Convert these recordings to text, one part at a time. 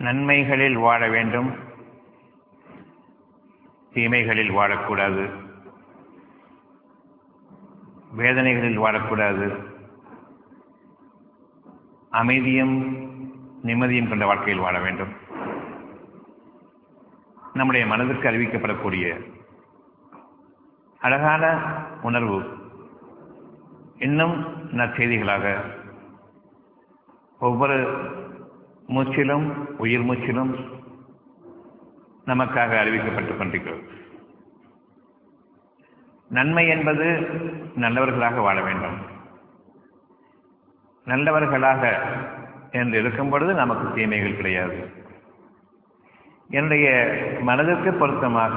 நன்மைகளில் வாழ வேண்டும் தீமைகளில் வாழக்கூடாது வேதனைகளில் வாழக்கூடாது அமைதியும் நிம்மதியும் கொண்ட வாழ்க்கையில் வாழ வேண்டும் நம்முடைய மனதிற்கு அறிவிக்கப்படக்கூடிய அழகான உணர்வு இன்னும் நற்செய்திகளாக ஒவ்வொரு மூச்சிலும் உயிர் மூச்சிலும் நமக்காக அறிவிக்கப்பட்டுக் கொண்டிருக்கிறது நன்மை என்பது நல்லவர்களாக வாழ வேண்டும் நல்லவர்களாக என்று இருக்கும் பொழுது நமக்கு தீமைகள் கிடையாது என்னுடைய மனதிற்கு பொருத்தமாக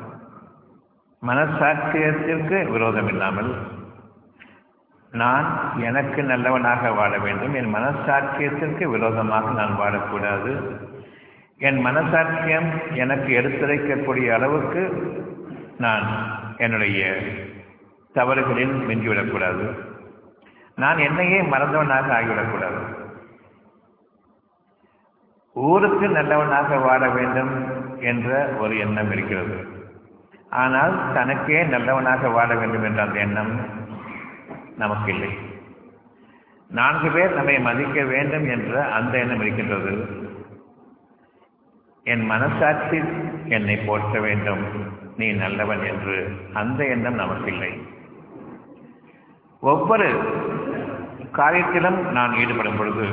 மனசாட்சியத்திற்கு விரோதம் இல்லாமல் நான் எனக்கு நல்லவனாக வாழ வேண்டும் என் மனசாட்சியத்திற்கு விரோதமாக நான் வாழக்கூடாது என் மனசாட்சியம் எனக்கு எடுத்துரைக்கக்கூடிய அளவுக்கு நான் என்னுடைய தவறுகளில் மிஞ்சிவிடக்கூடாது நான் என்னையே மறந்தவனாக ஆகிவிடக்கூடாது ஊருக்கு நல்லவனாக வாழ வேண்டும் என்ற ஒரு எண்ணம் இருக்கிறது ஆனால் தனக்கே நல்லவனாக வாழ வேண்டும் என்ற அந்த எண்ணம் நமக்கு இல்லை நான்கு பேர் நம்மை மதிக்க வேண்டும் என்ற அந்த எண்ணம் இருக்கின்றது என் மனசாட்சி என்னை போற்ற வேண்டும் நீ நல்லவன் என்று அந்த எண்ணம் நமக்கு இல்லை ஒவ்வொரு காரியத்திலும் நான் ஈடுபடும் பொழுது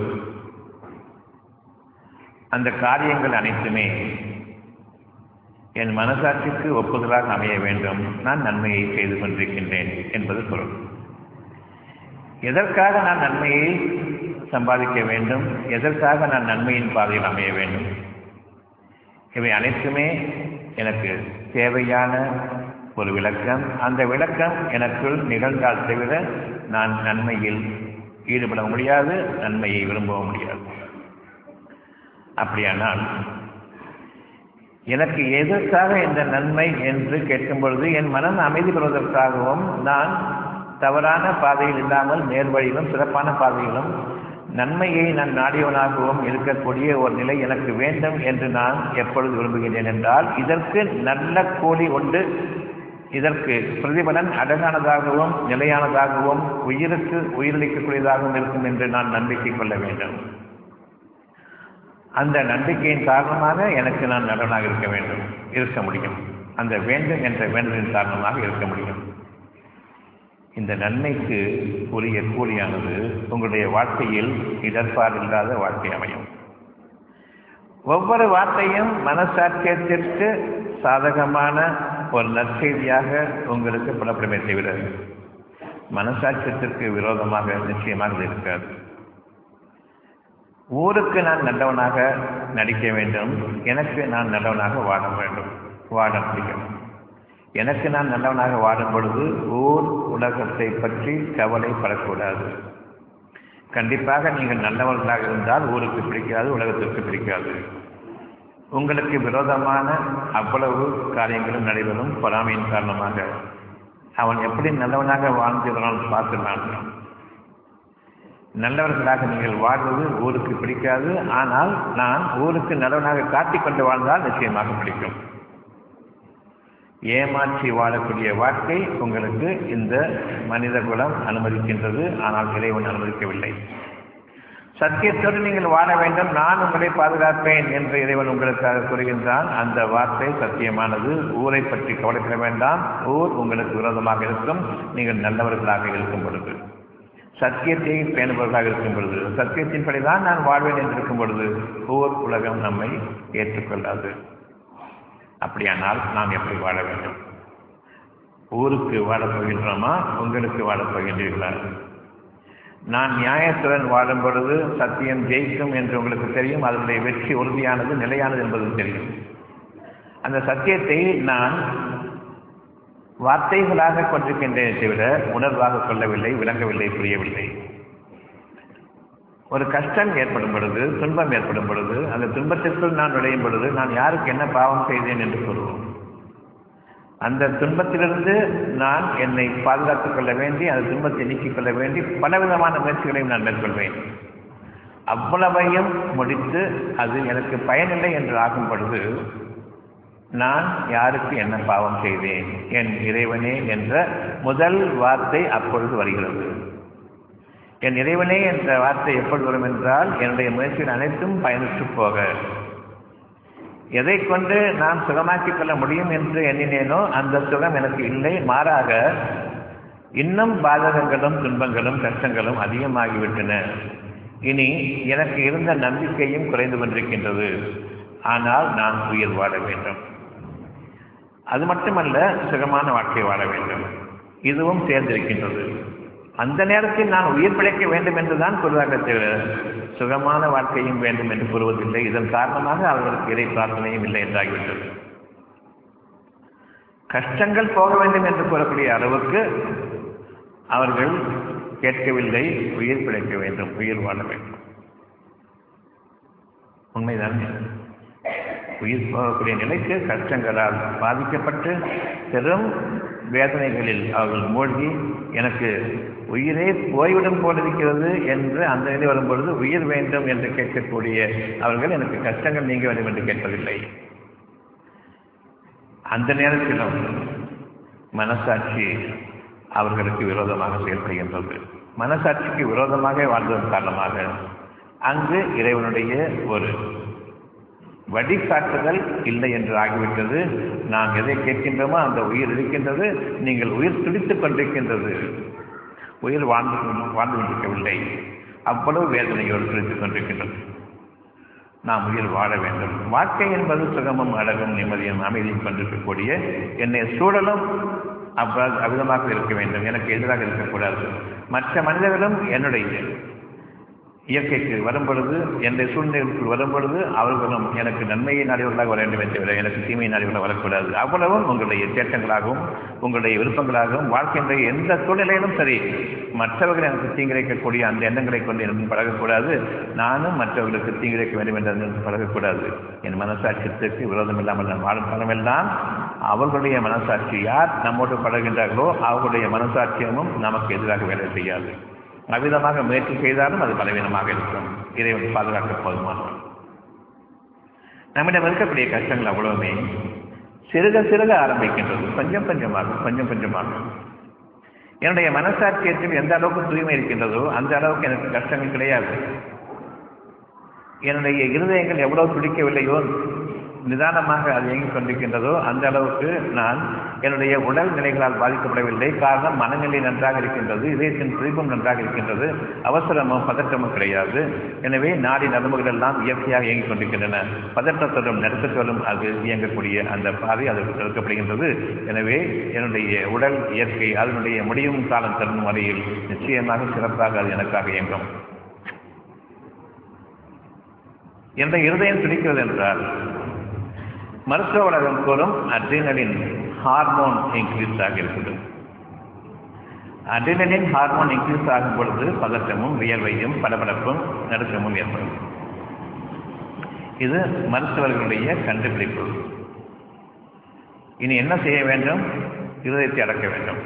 அந்த காரியங்கள் அனைத்துமே என் மனசாட்சிக்கு ஒப்புதலாக அமைய வேண்டும் நான் நன்மையை செய்து கொண்டிருக்கின்றேன் என்பது பொருள் எதற்காக நான் நன்மையை சம்பாதிக்க வேண்டும் எதற்காக நான் நன்மையின் பாதையில் அமைய வேண்டும் இவை அனைத்துமே எனக்கு தேவையான ஒரு விளக்கம் அந்த விளக்கம் எனக்குள் நிகழ்ந்தால் தவிர நான் நன்மையில் ஈடுபட முடியாது நன்மையை விரும்பவும் முடியாது அப்படியானால் எனக்கு எதற்காக இந்த நன்மை என்று கேட்கும் பொழுது என் மனம் அமைதி பெறுவதற்காகவும் நான் தவறான பாதையில் இல்லாமல் நேர்வழியிலும் சிறப்பான பாதையிலும் நன்மையை நான் நாடியவனாகவும் இருக்கக்கூடிய ஒரு நிலை எனக்கு வேண்டும் என்று நான் எப்பொழுது விரும்புகின்றேன் என்றால் இதற்கு நல்ல கூலி உண்டு இதற்கு பிரதிபலன் அழகானதாகவும் நிலையானதாகவும் உயிருக்கு உயிரளிக்கக்கூடியதாகவும் இருக்கும் என்று நான் நம்பிக்கை கொள்ள வேண்டும் அந்த நம்பிக்கையின் காரணமாக எனக்கு நான் நல்லவனாக இருக்க வேண்டும் இருக்க முடியும் அந்த வேண்டும் என்ற வேண்டுதலின் காரணமாக இருக்க முடியும் இந்த நன்மைக்கு உரிய கூலியானது உங்களுடைய வாழ்க்கையில் இடர்பாடு இல்லாத வாழ்க்கை அமையும் ஒவ்வொரு வார்த்தையும் மனசாட்சியத்திற்கு சாதகமான ஒரு நற்செய்தியாக உங்களுக்கு புலப்படுமே தவிர மனசாட்சியத்திற்கு விரோதமாக நிச்சயமாக இருக்காது ஊருக்கு நான் நல்லவனாக நடிக்க வேண்டும் எனக்கு நான் நல்லவனாக வாழ வேண்டும் வாழ முடியும் எனக்கு நான் நல்லவனாக வாடும் பொழுது ஊர் உலகத்தை பற்றி கவலைப்படக்கூடாது கண்டிப்பாக நீங்கள் நல்லவர்களாக இருந்தால் ஊருக்கு பிடிக்காது உலகத்திற்கு பிடிக்காது உங்களுக்கு விரோதமான அவ்வளவு காரியங்களும் நடைபெறும் பொறாமையின் காரணமாக அவன் எப்படி நல்லவனாக வாழ்ந்துகிறான் பார்த்து நான் நல்லவர்களாக நீங்கள் வாழ்வது ஊருக்கு பிடிக்காது ஆனால் நான் ஊருக்கு நல்லவனாக காட்டிக்கொண்டு வாழ்ந்தால் நிச்சயமாக பிடிக்கும் ஏமாற்றி வாழக்கூடிய வாழ்க்கை உங்களுக்கு இந்த மனித குலம் அனுமதிக்கின்றது ஆனால் இறைவன் அனுமதிக்கவில்லை சத்தியத்தோடு நீங்கள் வாழ வேண்டும் நான் உங்களை பாதுகாப்பேன் என்று இறைவன் உங்களுக்காக கூறுகின்றான் அந்த வார்த்தை சத்தியமானது ஊரை பற்றி கவலைப்பட வேண்டாம் ஊர் உங்களுக்கு விரோதமாக இருக்கும் நீங்கள் நல்லவர்களாக இருக்கும் பொழுது சத்தியத்தை பேணுபவர்களாக இருக்கும் பொழுது சத்தியத்தின்படிதான் நான் வாழ்வேன் என்று இருக்கும் பொழுது ஊர் உலகம் நம்மை ஏற்றுக்கொள்ளாது அப்படியானால் நாம் எப்படி வாழ வேண்டும் ஊருக்கு வாழப் போகின்றோமா உங்களுக்கு வாழப் போகின்றீர்களா நான் நியாயத்துடன் வாழும் பொழுது சத்தியம் ஜெயிக்கும் என்று உங்களுக்கு தெரியும் அதனுடைய வெற்றி உறுதியானது நிலையானது என்பதும் தெரியும் அந்த சத்தியத்தை நான் வார்த்தைகளாக கொண்டிருக்கின்றேனே தவிர உணர்வாக கொள்ளவில்லை விளங்கவில்லை புரியவில்லை ஒரு கஷ்டம் ஏற்படும் பொழுது துன்பம் ஏற்படும் பொழுது அந்த துன்பத்திற்குள் நான் நுழையும் பொழுது நான் யாருக்கு என்ன பாவம் செய்தேன் என்று கூறுவோம் அந்த துன்பத்திலிருந்து நான் என்னை பாதுகாத்துக் கொள்ள வேண்டி அந்த துன்பத்தை நீக்கிக் கொள்ள வேண்டி பலவிதமான முயற்சிகளையும் நான் மேற்கொள்வேன் அவ்வளவையும் முடித்து அது எனக்கு பயனில்லை என்று ஆகும் பொழுது நான் யாருக்கு என்ன பாவம் செய்தேன் என் இறைவனே என்ற முதல் வார்த்தை அப்பொழுது வருகிறது என் இறைவனே என்ற வார்த்தை எப்பொழுது வரும் என்றால் என்னுடைய முயற்சிகள் அனைத்தும் பயணித்து போக எதை கொண்டு நான் சுகமாக்கிக் கொள்ள முடியும் என்று எண்ணினேனோ அந்த சுகம் எனக்கு இல்லை மாறாக இன்னும் பாதகங்களும் துன்பங்களும் கஷ்டங்களும் அதிகமாகிவிட்டன இனி எனக்கு இருந்த நம்பிக்கையும் குறைந்து கொண்டிருக்கின்றது ஆனால் நான் உயிர் வாழ வேண்டும் அது மட்டுமல்ல சுகமான வாழ்க்கை வாழ வேண்டும் இதுவும் சேர்ந்திருக்கின்றது அந்த நேரத்தில் நான் உயிர் பிழைக்க வேண்டும் என்றுதான் கூறுவாங்க தவிர சுகமான வாழ்க்கையும் வேண்டும் என்று கூறுவதில்லை இதன் காரணமாக அவர்களுக்கு இறை பிரார்த்தனையும் இல்லை என்றாகிவிட்டது கஷ்டங்கள் போக வேண்டும் என்று கூறக்கூடிய அளவுக்கு அவர்கள் கேட்கவில்லை உயிர் பிழைக்க வேண்டும் உயிர் வாழ வேண்டும் உண்மைதான் உயிர் போகக்கூடிய நிலைக்கு கஷ்டங்களால் பாதிக்கப்பட்டு பெரும் வேதனைகளில் அவர்கள் மூழ்கி எனக்கு உயிரே போய்விடும் போல் இருக்கிறது என்று அந்த நிலை வரும்பொழுது உயிர் வேண்டும் என்று கேட்கக்கூடிய அவர்கள் எனக்கு கஷ்டங்கள் நீங்க வேண்டும் என்று கேட்பதில்லை அந்த நேரத்திலும் மனசாட்சி அவர்களுக்கு விரோதமாக செயல்படுகின்றது மனசாட்சிக்கு விரோதமாக வாழ்ந்ததன் காரணமாக அங்கு இறைவனுடைய ஒரு வழிகாட்டுதல் இல்லை என்று ஆகிவிட்டது நாம் எதை கேட்கின்றோமோ அந்த உயிர் இருக்கின்றது நீங்கள் உயிர் துடித்துக் கொண்டிருக்கின்றது உயிர் வாழ்ந்து வாழ்ந்து கொண்டிருக்கவில்லை அவ்வளவு வேதனையோடு துடித்துக் கொண்டிருக்கின்றது நாம் உயிர் வாழ வேண்டும் வாழ்க்கை என்பது சுகமும் அழகும் நிம்மதியும் அமைதியும் கொண்டிருக்கக்கூடிய என்னை சூழலும் அவ்வாறு அவ்விதமாக இருக்க வேண்டும் எனக்கு எதிராக இருக்கக்கூடாது மற்ற மனிதர்களும் என்னுடைய இயற்கைக்கு வரும்பொழுது என்னுடைய சூழ்நிலைக்குள் வரும்பொழுது அவர்களும் எனக்கு நன்மையை நாடியவர்களாக வர வேண்டும் என்று எனக்கு தீமையை நாடியவர்களாக வரக்கூடாது அவ்வளவும் உங்களுடைய தேட்டங்களாகவும் உங்களுடைய விருப்பங்களாகவும் வாழ்க்கையினுடைய எந்த சூழ்நிலையிலும் சரி மற்றவர்கள் எனக்கு தீங்கிழைக்கக்கூடிய அந்த எண்ணங்களை கொண்டு எனக்கு பழகக்கூடாது நானும் மற்றவர்களுக்கு தீங்கிழைக்க வேண்டும் என்று பழகக்கூடாது என் மனசாட்சியத்திற்கு விரோதம் இல்லாமல் நான் வாழும் காலமெல்லாம் அவர்களுடைய மனசாட்சி யார் நம்மோடு பழகின்றார்களோ அவர்களுடைய மனசாட்சியமும் நமக்கு எதிராக வேலை செய்யாது அவ்விதமாக முயற்சி செய்தாலும் அது பலவீனமாக இருக்கும் இறைவன் பாதுகாக்க போதுமானவன் நம்மிடம் இருக்கக்கூடிய கஷ்டங்கள் அவ்வளவுமே சிறுக சிறுக ஆரம்பிக்கின்றது கொஞ்சம் கொஞ்சமாக கொஞ்சம் கொஞ்சமாக என்னுடைய மனசாட்சியத்தில் எந்த அளவுக்கு தூய்மை இருக்கின்றதோ அந்த அளவுக்கு எனக்கு கஷ்டங்கள் கிடையாது என்னுடைய இருதயங்கள் எவ்வளவு துடிக்கவில்லையோ நிதானமாக அது இயங்கிக் கொண்டிருக்கின்றதோ அந்த அளவுக்கு நான் என்னுடைய உடல் நிலைகளால் பாதிக்கப்படவில்லை காரணம் மனநிலை நன்றாக இருக்கின்றது இதயத்தின் துடிப்பும் நன்றாக இருக்கின்றது அவசரமும் பதற்றமும் கிடையாது எனவே நாடி நரம்புகள் எல்லாம் இயற்கையாக இயங்கிக் கொண்டிருக்கின்றன பதற்றத்தோடும் நடுக்கத்தோடும் அது இயங்கக்கூடிய அந்த பாதை அதற்கு தடுக்கப்படுகின்றது எனவே என்னுடைய உடல் இயற்கை அதனுடைய முடியும் காலம் தரும் வரையில் நிச்சயமாக சிறப்பாக அது எனக்காக இயங்கும் என்ற இருதயம் துடிக்கிறது என்றால் மருத்துவ உலகம் கூறும் அட்ரினலின் ஹார்மோன் இன்க்ரீஸ் ஆகிறது அட்ரினலின் ஹார்மோன் இன்க்ரீஸ் ஆகும் பொழுது பதற்றமும் வியர்வையும் படபடப்பும் நடுக்கமும் ஏற்படும் இது மருத்துவர்களுடைய கண்டுபிடிப்பு இனி என்ன செய்ய வேண்டும் இருதயத்தை அடக்க வேண்டும்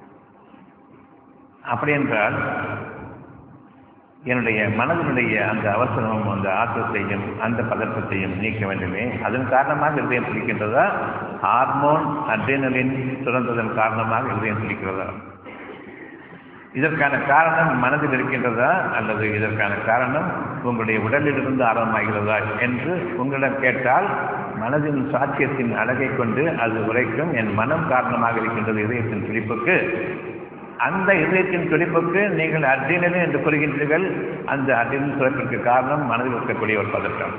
அப்படி என்றால் என்னுடைய மனதினுடைய அந்த அவசரமும் அந்த ஆற்றத்தையும் அந்த பதற்றத்தையும் நீக்க வேண்டுமே அதன் காரணமாக இருதயம் துடிக்கின்றதா ஹார்மோன் அட்ரினலின் சுரந்ததன் காரணமாக இருதயம் துடிக்கிறதா இதற்கான காரணம் மனதில் இருக்கின்றதா அல்லது இதற்கான காரணம் உங்களுடைய உடலிலிருந்து ஆரம்பமாகிறதா என்று உங்களிடம் கேட்டால் மனதின் சாட்சியத்தின் அழகை கொண்டு அது உரைக்கும் என் மனம் காரணமாக இருக்கின்றது இதயத்தின் துடிப்புக்கு அந்த இதயத்தின் துடிப்புக்கு நீங்கள் அர்ஜினலின் என்று கூறுகின்றீர்கள் அந்த அர்ஜினின் சுரப்பிற்கு காரணம் மனதில் இருக்கக்கூடிய ஒரு பதட்டம்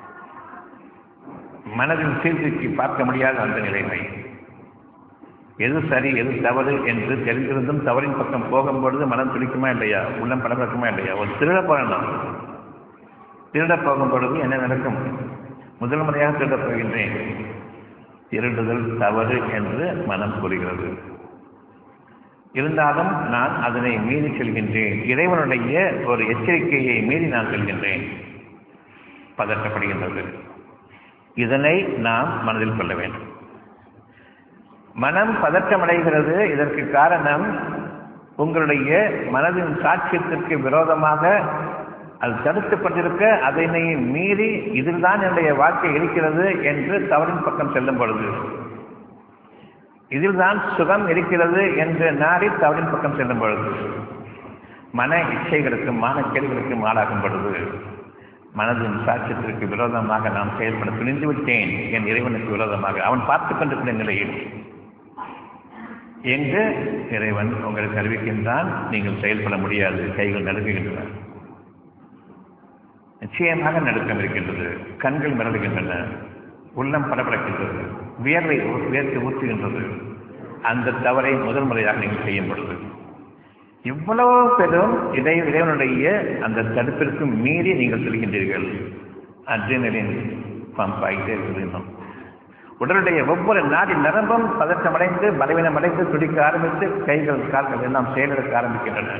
மனதின் சீர்திருத்தி பார்க்க முடியாத அந்த நிலைமை எது சரி எது தவறு என்று தெரிந்திருந்தும் தவறின் பக்கம் போகும்பொழுது மனம் துடிக்குமா இல்லையா உள்ளம் படபடக்குமா இல்லையா ஒரு திருட போகணும் திருட போகும் பொழுது என்ன நடக்கும் முதல் முறையாக திருடப் போகின்றேன் திருடுதல் தவறு என்று மனம் கூறுகிறது இருந்தாலும் நான் அதனை மீறி செல்கின்றேன் இறைவனுடைய ஒரு எச்சரிக்கையை மீறி நான் செல்கின்றேன் பதற்றப்படுகின்றது இதனை நாம் மனதில் கொள்ள வேண்டும் மனம் பதற்றமடைகிறது இதற்கு காரணம் உங்களுடைய மனதின் சாட்சியத்திற்கு விரோதமாக அது தடுக்கப்பட்டிருக்க அதனை மீறி இதில் தான் என்னுடைய வாழ்க்கை இருக்கிறது என்று தவறின் பக்கம் செல்லும் பொழுது இதில் தான் சுகம் இருக்கிறது என்று நாடி தவறின் பக்கம் செல்லும் பொழுது மன இச்சைகளுக்கும் மான கேள்விகளுக்கும் ஆளாகும் பொழுது மனதின் சாட்சியத்திற்கு விரோதமாக நாம் செயல்பட துணிந்து விட்டேன் என் இறைவனுக்கு விரோதமாக அவன் பார்த்துக் கொண்டிருக்கிற நிலையில் எங்கு இறைவன் உங்களுக்கு அறிவிக்கின்றான் நீங்கள் செயல்பட முடியாது கைகள் நடுங்குகின்றன நிச்சயமாக நடுக்கம் இருக்கின்றது கண்கள் மிரளுகின்றன உள்ளம் படபடக்கின்றது வியர்வை வியர்த்து ஊற்றுகின்றது அந்த தவறை முதல் முறையாக நீங்கள் செய்யும் பொழுது இவ்வளவு பெரும் இறை இறைவனுடைய அந்த தடுப்பிற்கு மீறி நீங்கள் செல்கின்றீர்கள் அர்ஜுனரின் பம்ப் ஆகிட்டே இருக்குது இன்னும் உடலுடைய ஒவ்வொரு நாடி நரம்பும் பதற்றமடைந்து பலவீனமடைந்து துடிக்க ஆரம்பித்து கைகள் கால்கள் எல்லாம் செயலிழக்க ஆரம்பிக்கின்றன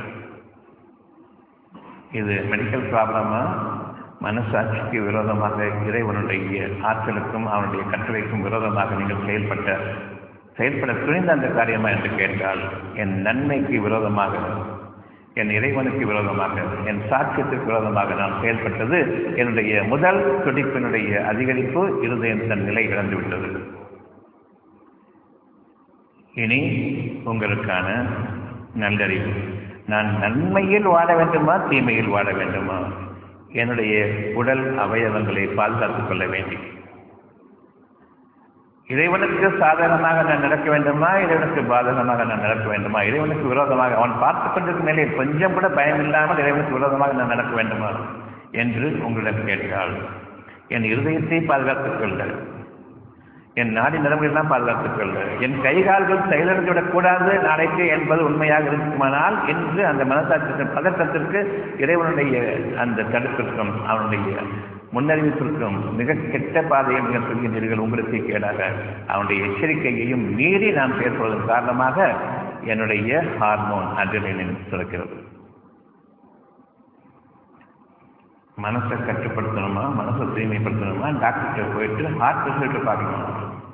இது மெடிக்கல் ப்ராப்ளமா மனசாட்சிக்கு விரோதமாக இறைவனுடைய ஆற்றலுக்கும் அவனுடைய கட்டளைக்கும் விரோதமாக நீங்கள் செயல்பட்ட செயல்பட துணிந்த அந்த காரியமா என்று கேட்டால் என் நன்மைக்கு விரோதமாக என் இறைவனுக்கு விரோதமாக என் சாட்சியத்திற்கு விரோதமாக நான் செயல்பட்டது என்னுடைய முதல் துடிப்பினுடைய அதிகரிப்பு இருதயம் தன் நிலை இழந்துவிட்டது இனி உங்களுக்கான நல்லறிவு நான் நன்மையில் வாழ வேண்டுமா தீமையில் வாழ வேண்டுமா என்னுடைய உடல் அவயவங்களை பாதுகாத்துக் கொள்ள வேண்டி இறைவனுக்கு சாதகமாக நான் நடக்க வேண்டுமா இறைவனுக்கு பாதகமாக நான் நடக்க வேண்டுமா இறைவனுக்கு விரோதமாக அவன் பார்த்துக் கொண்டிருக்கும் நிலையில் கொஞ்சம் கூட பயம் இல்லாமல் இறைவனுக்கு விரோதமாக நான் நடக்க வேண்டுமா என்று உங்களிடம் கேட்டால் என் இருதயத்தை பாதுகாத்துக் கொள்ள என் நாடி நரம்புகளெல்லாம் பாதுகாத்துக் கொள்ள என் கைகால்கள் செயலிழந்து விடக்கூடாது நாளைக்கு என்பது உண்மையாக இருக்குமானால் என்று அந்த மனசாட்சியின் பதற்றத்திற்கு இறைவனுடைய அந்த தடுப்பிற்கும் அவனுடைய முன்னறிவிப்பிற்கும் மிக கெட்ட பாதையை நீங்கள் சொல்கின்றீர்கள் உங்களுக்கு கேடாக அவனுடைய எச்சரிக்கையையும் மீறி நாம் செயற்படுவதன் காரணமாக என்னுடைய ஹார்மோன் அட்ரினலின் சுரக்கிறது மனசை கட்டுப்படுத்தணுமா மனசை தூய்மைப்படுத்தணுமா டாக்டர்கிட்ட போயிட்டு ஹார்ட் ரிசல்ட் பார்க்கணும்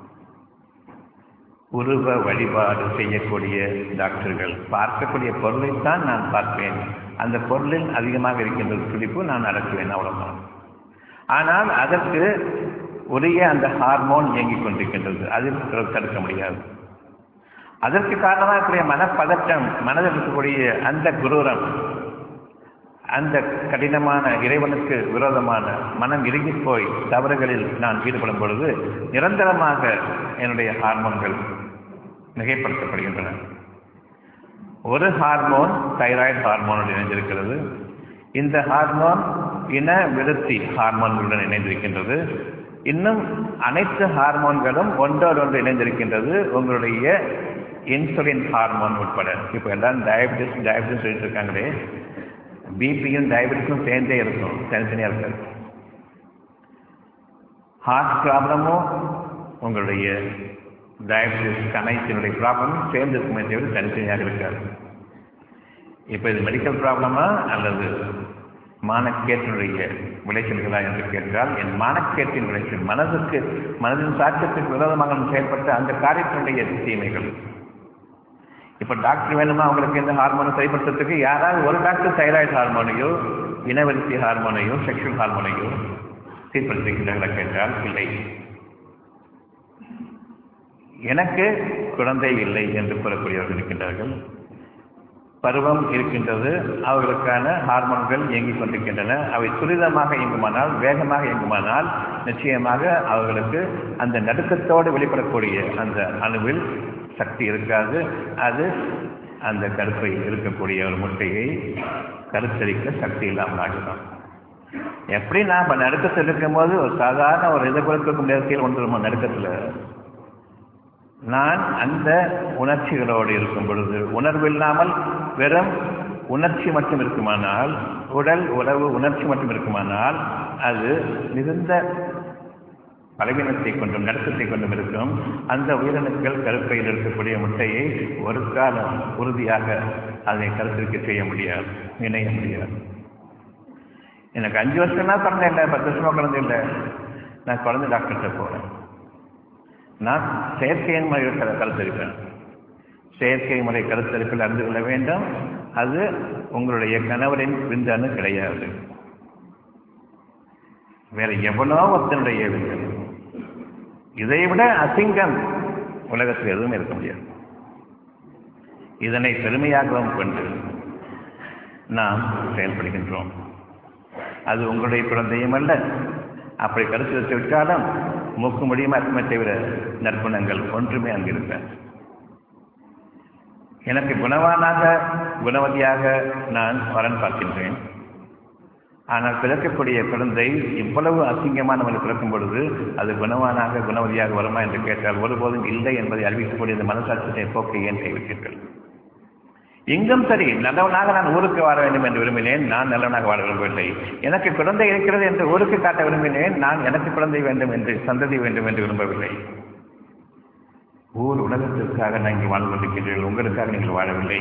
உருவ வழிபாடு செய்யக்கூடிய டாக்டர்கள் பார்க்கக்கூடிய பொருளைத்தான் நான் பார்ப்பேன் அந்த பொருளில் அதிகமாக இருக்கின்ற துடிப்பு நான் அடக்குவேன் அவ்வளவுதான் ஆனால் அதற்கு உரிய அந்த ஹார்மோன் இயங்கிக் கொண்டிருக்கின்றது அதில் தடுக்க முடியாது அதற்கு காரணமாக இருக்கக்கூடிய மனப்பதட்டம் மனதில் இருக்கக்கூடிய அந்த குரூரம் அந்த கடினமான இறைவனுக்கு விரோதமான மனம் இறுகி போய் தவறுகளில் நான் ஈடுபடும் பொழுது நிரந்தரமாக என்னுடைய ஹார்மோன்கள் மிகைப்படுத்தப்படுகின்றன ஒரு ஹார்மோன் தைராய்டு ஹார்மோனுடன் இணைந்திருக்கிறது இந்த ஹார்மோன் இன விருத்தி ஹார்மோன்களுடன் இணைந்திருக்கின்றது இன்னும் அனைத்து ஹார்மோன்களும் ஒன்றோடொன்று இணைந்திருக்கின்றது உங்களுடைய இன்சுலின் ஹார்மோன் உட்பட இப்போ எல்லாம் டயபிட்டிஸ் டயபிட்டிஸ் சொல்லிட்டு இருக்காங்களே பிபியும் டயபெட்டிஸும் சேர்ந்தே இருக்கும் தனித்தனியாக இருக்காது ஹார்ட் ப்ராப்ளமும் உங்களுடைய டயபிட்டிஸ் கணைத்தினுடைய ப்ராப்ளமும் சேர்ந்து இருக்குமே தவிர தனித்தனியாக இருக்காது இப்போ இது மெடிக்கல் ப்ராப்ளமா அல்லது மானக்கேட்டினுடைய விளைச்சல்களா என்று கேட்டால் என் மானக்கேட்டின் விளைச்சல் மனதுக்கு மனதின் சாட்சியத்துக்கு விரோதமாக செயல்பட்ட அந்த காரியத்தினுடைய தீமைகள் இப்போ டாக்டர் வேணுமா அவங்களுக்கு இந்த ஹார்மோனை சரிப்படுத்துறதுக்கு யாராவது ஒரு டாக்டர் தைராய்டு ஹார்மோனையோ இனவெளிச்சி ஹார்மோனையோ செக்ஷுவல் ஹார்மோனையோ சீர்படுத்துகின்றார்களா கேட்டால் இல்லை எனக்கு குழந்தை இல்லை என்று கூறக்கூடியவர்கள் இருக்கின்றார்கள் பருவம் இருக்கின்றது அவர்களுக்கான ஹார்மோன்கள் இயங்கிக் கொண்டிருக்கின்றன அவை துரிதமாக இயங்குமானால் வேகமாக இயங்குமானால் நிச்சயமாக அவர்களுக்கு அந்த நடுக்கத்தோடு வெளிப்படக்கூடிய அந்த அணுவில் சக்தி இருக்காது அது அந்த கருப்பை இருக்கக்கூடிய ஒரு முட்டையை கருத்தரிக்க சக்தி இல்லாமல் ஆகிடும் எப்படி நாம் நடுக்கத்தில் இருக்கும்போது ஒரு சாதாரண ஒரு இதை கொடுக்க முடியாத ஒன்று நடுக்கத்தில் நான் அந்த உணர்ச்சிகளோடு இருக்கும் பொழுது உணர்வில்லாமல் வெறும் உணர்ச்சி மட்டும் இருக்குமானால் உடல் உறவு உணர்ச்சி மட்டும் இருக்குமானால் அது மிகுந்த பலவீனத்தை கொண்டும் நடுக்கத்தை கொண்டும் இருக்கும் அந்த உயிரணுக்கள் கருப்பையில் இருக்கக்கூடிய முட்டையை ஒரு காலம் உறுதியாக அதை கருத்திற்கு செய்ய முடியாது இணைய முடியாது எனக்கு அஞ்சு வருஷம்னா குழந்தை இல்லை பத்து வருஷமா குழந்தை இல்லை நான் குழந்தை டாக்டர்கிட்ட போகிறேன் நான் செயற்கையின் முறையில் கரு கருத்தரிப்பேன் செயற்கை முறை கருத்தரிப்பில் அறிந்து கொள்ள வேண்டும் அது உங்களுடைய கணவரின் விந்தணு கிடையாது வேற எவ்வளோ ஒருத்தனுடைய ஏவுங்கள் இதைவிட அசிங்கம் உலகத்தில் எதுவும் இருக்க முடியாது இதனை பெருமையாகவும் கொண்டு நாம் செயல்படுகின்றோம் அது உங்களுடைய குழந்தையும் அல்ல அப்படி கருத்து வைத்து விட்டாலும் மூக்கு முடியுமா இருக்குமே தவிர நற்குணங்கள் ஒன்றுமே அங்கு இருக்க எனக்கு குணவானாக குணவதியாக நான் வரன் பார்க்கின்றேன் ஆனால் பிறக்கக்கூடிய குழந்தை இவ்வளவு அசிங்கமானவர்கள் பிறக்கும் பொழுது அது குணவானாக குணவதியாக வருமா என்று கேட்டால் ஒருபோதும் இல்லை என்பதை அறிவிக்கக்கூடிய இந்த மனசாட்சியை போக்கை ஏன் கைவிட்டீர்கள் எங்கும் சரி நல்லவனாக நான் ஊருக்கு வாழ வேண்டும் என்று விரும்பினேன் நான் நல்லவனாக வாழ விரும்பவில்லை எனக்கு குழந்தை இருக்கிறது என்று ஊருக்கு காட்ட விரும்பினேன் நான் எனக்கு குழந்தை வேண்டும் என்று சந்ததி வேண்டும் என்று விரும்பவில்லை ஊர் உலகத்திற்காக நான் இங்கே வாழ்ந்து கொண்டிருக்கிறீர்கள் உங்களுக்காக நீங்கள் வாழவில்லை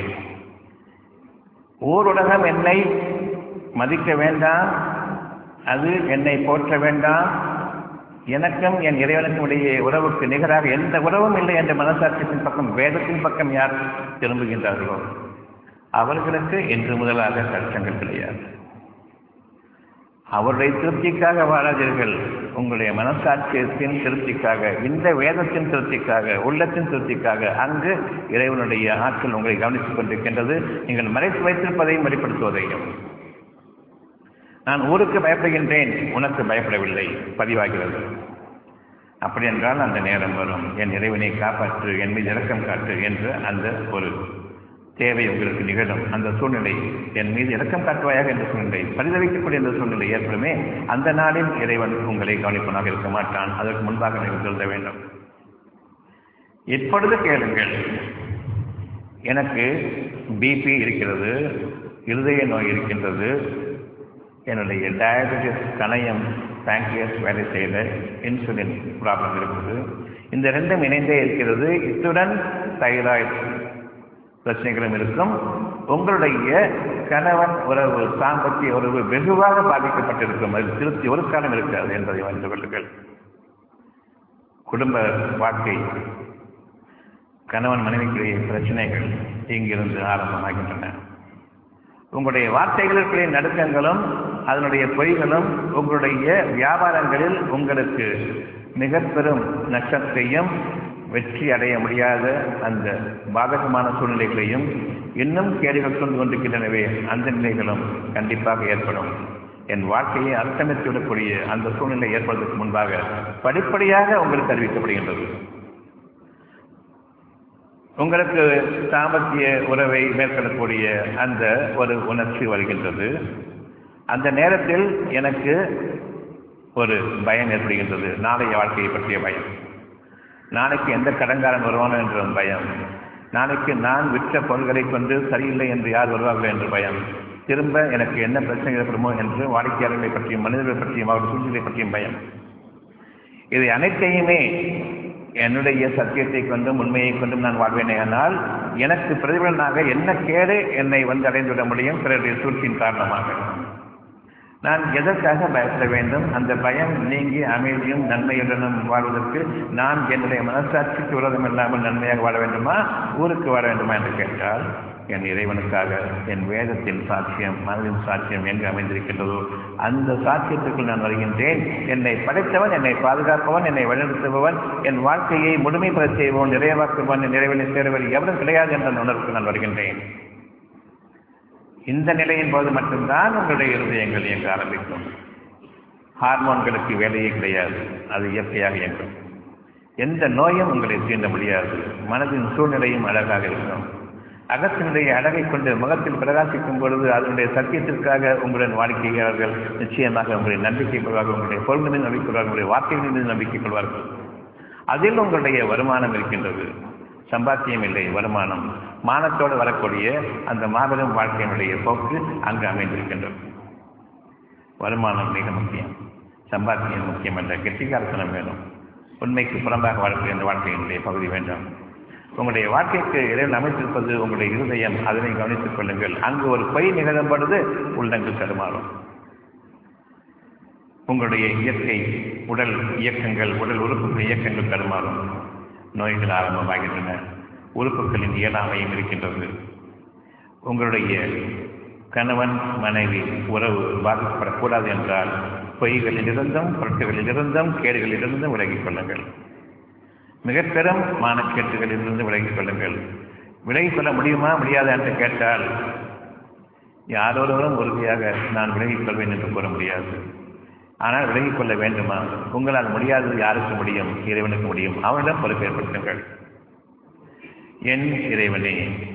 ஊர் உலகம் என்னை மதிக்க வேண்டாம் அது என்னை போற்ற வேண்டாம் எனக்கும் என் இறைவனுக்கும் இடையே உறவுக்கு நிகராக எந்த உறவும் இல்லை என்ற மனசாட்சியின் பக்கம் வேதத்தின் பக்கம் யார் திரும்புகின்றார்களோ அவர்களுக்கு இன்று முதலாக கஷ்டங்கள் கிடையாது அவருடைய திருப்திக்காக வாழாதீர்கள் உங்களுடைய மனசாட்சியத்தின் திருப்திக்காக இந்த வேதத்தின் திருப்திக்காக உள்ளத்தின் திருப்திக்காக அங்கு இறைவனுடைய ஆற்றல் உங்களை கவனித்துக் கொண்டிருக்கின்றது நீங்கள் மறைத்து வைத்திருப்பதையும் வெளிப்படுத்துவதையும் நான் ஊருக்கு பயப்படுகின்றேன் உனக்கு பயப்படவில்லை பதிவாகிறது அப்படி என்றால் அந்த நேரம் வரும் என் இறைவனை காப்பாற்று என் மீது இறக்கம் காட்டு என்று அந்த ஒரு தேவை உங்களுக்கு நிகழும் அந்த சூழ்நிலை என் மீது இறக்கம் காட்டுவாயாக என்ற சூழ்நிலை பரிதவிக்கக்கூடிய அந்த சூழ்நிலை ஏற்படுமே அந்த நாளில் இறைவன் உங்களை கவனிப்பனாக இருக்க மாட்டான் அதற்கு முன்பாக நீங்கள் சொல்ல வேண்டும் இப்பொழுது கேளுங்கள் எனக்கு பிபி இருக்கிறது இருதய நோய் இருக்கின்றது என்னுடைய டயபெட்டிஸ் கணையம் பேங்க்ரியஸ் வேலை செய்யல இன்சுலின் ப்ராப்ளம் இருக்குது இந்த ரெண்டும் இணைந்தே இருக்கிறது இத்துடன் தைராய்டு பிரச்சனைகளும் இருக்கும் உங்களுடைய கணவன் உறவு சாம்பத்திய உறவு வெகுவாக பாதிக்கப்பட்டிருக்கும் அது திருப்தி ஒரு காலம் இருக்காது என்பதை அறிந்து கொள்ளுங்கள் குடும்ப வாழ்க்கை கணவன் மனைவிக்குரிய பிரச்சனைகள் இங்கிருந்து ஆரம்பமாகின்றன உங்களுடைய வார்த்தைகளுக்குரிய நடுக்கங்களும் அதனுடைய பொய்களும் உங்களுடைய வியாபாரங்களில் உங்களுக்கு மிக பெரும் நஷ்டத்தையும் வெற்றி அடைய முடியாத அந்த பாதகமான சூழ்நிலைகளையும் இன்னும் கேடுகள் கொண்டு கொண்டிருக்கின்றனவே அந்த நிலைகளும் கண்டிப்பாக ஏற்படும் என் வாழ்க்கையை அர்த்தமித்து விடக்கூடிய அந்த சூழ்நிலை ஏற்படுவதற்கு முன்பாக படிப்படியாக உங்களுக்கு அறிவிக்கப்படுகின்றது உங்களுக்கு தாம்பத்திய உறவை மேற்கொள்ளக்கூடிய அந்த ஒரு உணர்ச்சி வருகின்றது அந்த நேரத்தில் எனக்கு ஒரு பயம் ஏற்படுகின்றது நாளைய வாழ்க்கையை பற்றிய பயம் நாளைக்கு எந்த கடன்காரன் வருவானோ என்ற பயம் நாளைக்கு நான் விற்ற பொருள்களை கொண்டு சரியில்லை என்று யார் வருவார்கள் என்ற பயம் திரும்ப எனக்கு என்ன பிரச்சனை ஏற்படுமோ என்று வாடிக்கையாளர்களை பற்றியும் மனிதர்களை பற்றியும் அவருடைய சூழ்நிலை பற்றியும் பயம் இதை அனைத்தையுமே என்னுடைய சத்தியத்தை கொண்டும் உண்மையை கொண்டும் நான் வாழ்வேனே ஆனால் எனக்கு பிரதிபலனாக என்ன கேடு என்னை வந்து அடைந்துவிட முடியும் பிறருடைய சூழ்ச்சியின் காரணமாக நான் எதற்காக பயப்பட வேண்டும் அந்த பயம் நீங்கி அமைதியும் நன்மையுடனும் வாழ்வதற்கு நான் என்னுடைய மனசாட்சிக்கு விரோதம் இல்லாமல் நன்மையாக வாழ வேண்டுமா ஊருக்கு வாழ வேண்டுமா என்று கேட்டால் என் இறைவனுக்காக என் வேதத்தின் சாட்சியம் மனதின் சாட்சியம் எங்கு அமைந்திருக்கின்றதோ அந்த சாட்சியத்துக்குள் நான் வருகின்றேன் என்னை படைத்தவன் என்னை பாதுகாப்பவன் என்னை வழிநடத்துபவன் என் வாழ்க்கையை முழுமைப்பெற செய்வோன் நிறைவாக்குவன் நிறைவேறி சேருவன் எவரும் கிடையாது என்ற உணர்வுக்கு நான் வருகின்றேன் இந்த நிலையின் போது மட்டும்தான் உங்களுடைய இருதயங்கள் இயங்க ஆரம்பிக்கும் ஹார்மோன்களுக்கு வேலையே கிடையாது அது இயற்கையாக இயங்கும் எந்த நோயும் உங்களை தீண்ட முடியாது மனதின் சூழ்நிலையும் அழகாக இருக்கும் அகத்தினுடைய அழகை கொண்டு முகத்தில் பிரகாசிக்கும் பொழுது அதனுடைய சத்தியத்திற்காக உங்களுடன் வாடிக்கையாளர்கள் நிச்சயமாக உங்களுடைய நம்பிக்கை கொள்வார்கள் உங்களுடைய பொருள் மீது நம்பிக்கை கொள்வார்கள் உங்களுடைய வார்த்தைகள் மீது நம்பிக்கை கொள்வார்கள் அதில் உங்களுடைய வருமானம் இருக்கின்றது சம்பாத்தியம் இல்லை வருமானம் மானத்தோடு வரக்கூடிய அந்த மாபெரும் வாழ்க்கையினுடைய போக்கு அங்கு அமைந்திருக்கின்றது வருமானம் மிக முக்கியம் சம்பாத்தியம் முக்கியம் என்ற கெட்டிக்காரத்தனம் வேணும் உண்மைக்கு புறம்பாக வாழக்கூடிய அந்த வாழ்க்கையினுடைய பகுதி வேண்டும் உங்களுடைய வாழ்க்கைக்கு இறைவன் அமைத்திருப்பது உங்களுடைய இருதயம் அதனை கவனித்துக் கொள்ளுங்கள் அங்கு ஒரு பொய் நிகழும் பொழுது உள்ளங்கள் தடுமாறும் உங்களுடைய இயற்கை உடல் இயக்கங்கள் உடல் உறுப்புகள் இயக்கங்கள் தடுமாறும் நோய்கள் ஆரம்பமாகின்றன உறுப்புகளின் இயலாமையும் இருக்கின்றது உங்களுடைய கணவன் மனைவி உறவு பாதிக்கப்படக்கூடாது என்றால் பொய்களிலிருந்தும் பொருட்களிலிருந்தும் கேடுகளிலிருந்தும் விலகிக் கொள்ளுங்கள் மிக பெரும் மானக்கேட்டுகளிலிருந்து விலகிக் கொள்ளுங்கள் விலகிக் கொள்ள முடியுமா முடியாதா என்று கேட்டால் யாரொருவரும் உறுதியாக நான் விலகிக் கொள்வேன் என்று கூற முடியாது ஆனால் விலகிக் கொள்ள வேண்டுமா உங்களால் முடியாதது யாருக்கு முடியும் இறைவனுக்கு முடியும் அவனிடம் பொறுப்பேற்படுத்துங்கள் என் இறைவனே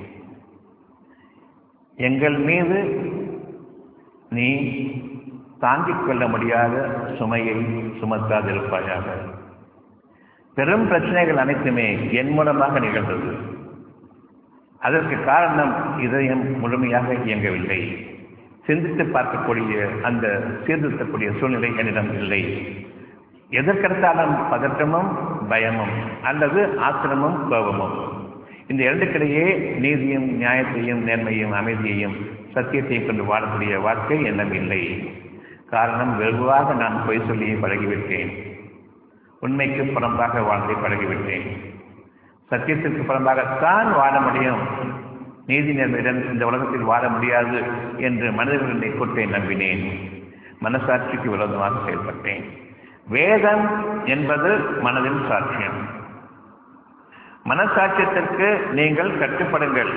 எங்கள் மீது நீ தாங்கிக் கொள்ள முடியாத சுமையை சுமத்தாதிருப்பாயாக பெரும் பிரச்சனைகள் அனைத்துமே என் மூலமாக நிகழ்ந்தது அதற்கு காரணம் இதயம் முழுமையாக இயங்கவில்லை சிந்தித்து பார்க்கக்கூடிய அந்த சீர்திருத்தக்கூடிய சூழ்நிலை என்னிடம் இல்லை எதற்கெடுத்தாலும் பதற்றமும் பயமும் அல்லது ஆத்திரமும் கோபமும் இந்த இரண்டுக்கிடையே நீதியும் நியாயத்தையும் நேர்மையும் அமைதியையும் சத்தியத்தையும் கொண்டு வாழக்கூடிய வாழ்க்கை என்னும் இல்லை காரணம் வெகுவாக நான் பொய் சொல்லி பழகிவிட்டேன் உண்மைக்கு புறம்பாக வாழ்ந்தை பழகிவிட்டேன் சத்தியத்திற்கு புறம்பாகத்தான் வாழ முடியும் நீதி நேர்மையுடன் இந்த உலகத்தில் வாழ முடியாது என்று மனிதர்களை கூட்டை நம்பினேன் மனசாட்சிக்கு விரோதமாக செயல்பட்டேன் வேதம் என்பது மனதின் சாட்சியம் மனசாட்சியத்திற்கு நீங்கள் கட்டுப்படுங்கள்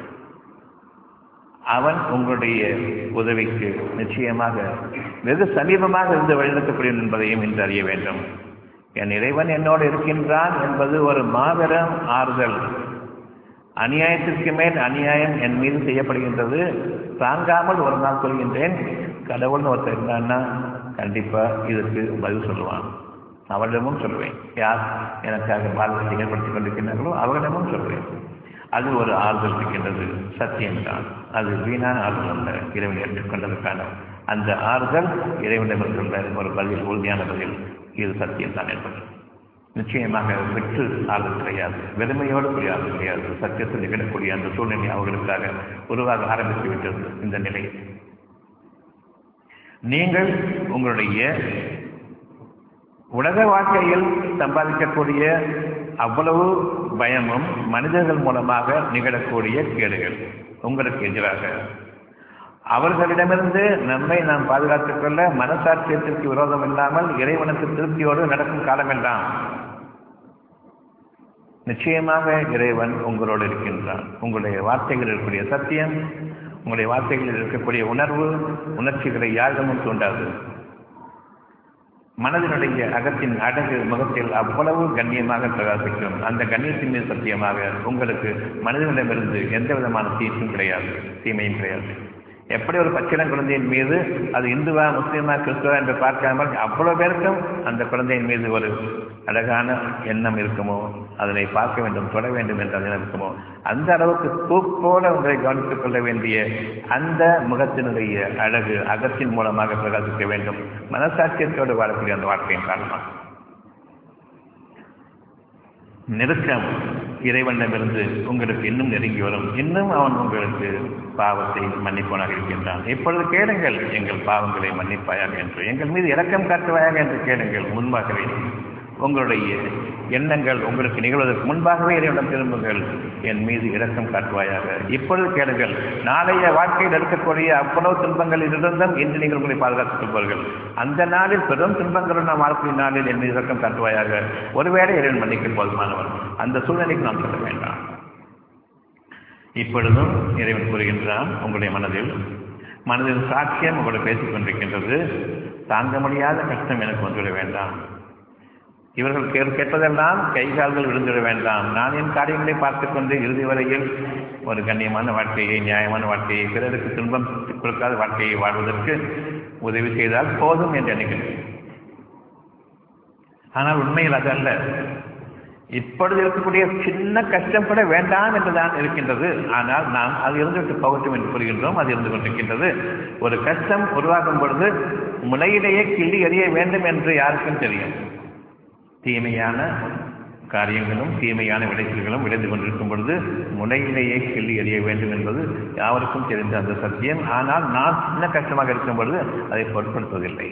அவன் உங்களுடைய உதவிக்கு நிச்சயமாக வெகு சமீபமாக இருந்து வழிநடத்தப்படும் என்பதையும் இன்று அறிய வேண்டும் என் இறைவன் என்னோடு இருக்கின்றான் என்பது ஒரு மாபெரும் ஆறுதல் அநியாயத்திற்கு மேல் அநியாயம் என் மீது செய்யப்படுகின்றது தாங்காமல் ஒரு நாள் சொல்கின்றேன் கடவுள்னு ஒருத்தர் இருந்தான்னா கண்டிப்பா இதற்கு பதில் சொல்லுவான் அவரிடமும் சொல்வேன் யார் எனக்காக பாதத்தை ஏற்படுத்திக் கொண்டிருக்கிறார்களோ அவரிடமும் சொல்வேன் அது ஒரு ஆறுதல் இருக்கின்றது சத்தியம்தான் அது வீணான ஆறுதல் அல்ல இறைவன் ஏற்றுக்கொண்டதற்கான அந்த ஆறுதல் இறைவனிடமிருந்துள்ள ஒரு பதில் உறுதியான பதில் இது சத்தியம்தான் என்பது நிச்சயமாக வெற்று ஆறுதல் கிடையாது வெறுமையோடு கூடிய ஆறுதல் கிடையாது சத்தியத்தில் நிகழக்கூடிய அந்த சூழ்நிலை அவர்களுக்காக உருவாக ஆரம்பித்து விட்டது இந்த நிலை நீங்கள் உங்களுடைய உலக வாழ்க்கையில் சம்பாதிக்கக்கூடிய அவ்வளவு பயமும் மனிதர்கள் மூலமாக நிகழக்கூடிய கேடுகள் உங்களுக்கு எதிராக அவர்களிடமிருந்து நம்மை நாம் பாதுகாத்துக் கொள்ள மனசாட்சியத்திற்கு விரோதம் இல்லாமல் இறைவனுக்கு திருப்தியோடு நடக்கும் காலமெல்லாம் நிச்சயமாக இறைவன் உங்களோடு இருக்கின்றான் உங்களுடைய வார்த்தைகளில் இருக்கக்கூடிய சத்தியம் உங்களுடைய வார்த்தைகளில் இருக்கக்கூடிய உணர்வு உணர்ச்சிகளை யாரிடமும் தூண்டாது மனதினுடைய அகத்தின் அழகு முகத்தில் அவ்வளவு கண்ணியமாக பிரகாசிக்கும் அந்த கண்ணியத்தின் மீது சத்தியமாக உங்களுக்கு மனிதனிடமிருந்து எந்த விதமான தீர்ப்பும் கிடையாது தீமையும் கிடையாது எப்படி ஒரு பச்சிளம் குழந்தையின் மீது அது இந்துவா முஸ்லீமா கிறிஸ்துவா என்று பார்க்காமல் அவ்வளவு பேருக்கும் அந்த குழந்தையின் மீது ஒரு அழகான எண்ணம் இருக்குமோ அதனை பார்க்க வேண்டும் தொட வேண்டும் என்ற எண்ணம் இருக்குமோ அந்த அளவுக்கு பூப்போல உங்களை கவனித்துக் கொள்ள வேண்டிய அந்த முகத்தினுடைய அழகு அகத்தின் மூலமாக பிரகாசிக்க வேண்டும் மனசாட்சியத்தோடு வாழக்கூடிய அந்த வாழ்க்கையின் காரணமாக நெருக்கம் இறைவனிடமிருந்து உங்களுக்கு இன்னும் நெருங்கி வரும் இன்னும் அவன் உங்களுக்கு பாவத்தை மன்னிப்பவனாக இருக்கின்றான் இப்பொழுது கேளுங்கள் எங்கள் பாவங்களை மன்னிப்பாயாக என்று எங்கள் மீது இரக்கம் காட்டுவாயாக என்று கேளுங்கள் முன்பாகவே உங்களுடைய எண்ணங்கள் உங்களுக்கு நிகழ்வதற்கு முன்பாகவே இறைவனிடம் திரும்புங்கள் என் மீது இரக்கம் காட்டுவாயாக இப்பொழுது கேளுங்கள் நாளைய வாழ்க்கையில் இருக்கக்கூடிய அவ்வளவு துன்பங்கள் இருந்தும் இன்று நீங்கள் உங்களை பாதுகாத்துக் கொள்வார்கள் அந்த நாளில் பெரும் துன்பங்களுடன் நாம் வாழ்க்கை நாளில் என் மீது இரக்கம் காட்டுவாயாக ஒருவேளை இறைவன் மன்னிக்க போதுமானவன் அந்த சூழ்நிலைக்கு நாம் சொல்ல வேண்டாம் இப்பொழுதும் இறைவன் கூறுகின்றான் உங்களுடைய மனதில் மனதில் சாட்சியம் உங்களோட பேசிக் கொண்டிருக்கின்றது தாங்க முடியாத கஷ்டம் எனக்கு வந்துவிட வேண்டாம் இவர்கள் கே கேட்பதெல்லாம் கை கால்கள் விழுந்துவிட வேண்டாம் நான் என் காரியங்களை பார்த்துக் கொண்டு இறுதி வரையில் ஒரு கண்ணியமான வாழ்க்கையை நியாயமான வாழ்க்கையை பிறருக்கு துன்பம் கொடுக்காத வாழ்க்கையை வாழ்வதற்கு உதவி செய்தால் போதும் என்று நினைக்கிறேன் ஆனால் உண்மையில் அது அல்ல இப்பொழுது இருக்கக்கூடிய சின்ன கஷ்டம் கூட வேண்டாம் என்றுதான் இருக்கின்றது ஆனால் நாம் அது இருந்துவிட்டு போகட்டும் என்று கூறுகின்றோம் அது இருந்து கொண்டிருக்கின்றது ஒரு கஷ்டம் உருவாகும் பொழுது முளையிலேயே கிள்ளி எறிய வேண்டும் என்று யாருக்கும் தெரியும் தீமையான காரியங்களும் தீமையான விளைச்சல்களும் விளைந்து கொண்டிருக்கும் பொழுது முளையிலேயே கிள்ளி எறிய வேண்டும் என்பது யாருக்கும் தெரிந்த அந்த சத்தியம் ஆனால் நான் சின்ன கஷ்டமாக இருக்கும் பொழுது அதை பொருட்படுத்துவதில்லை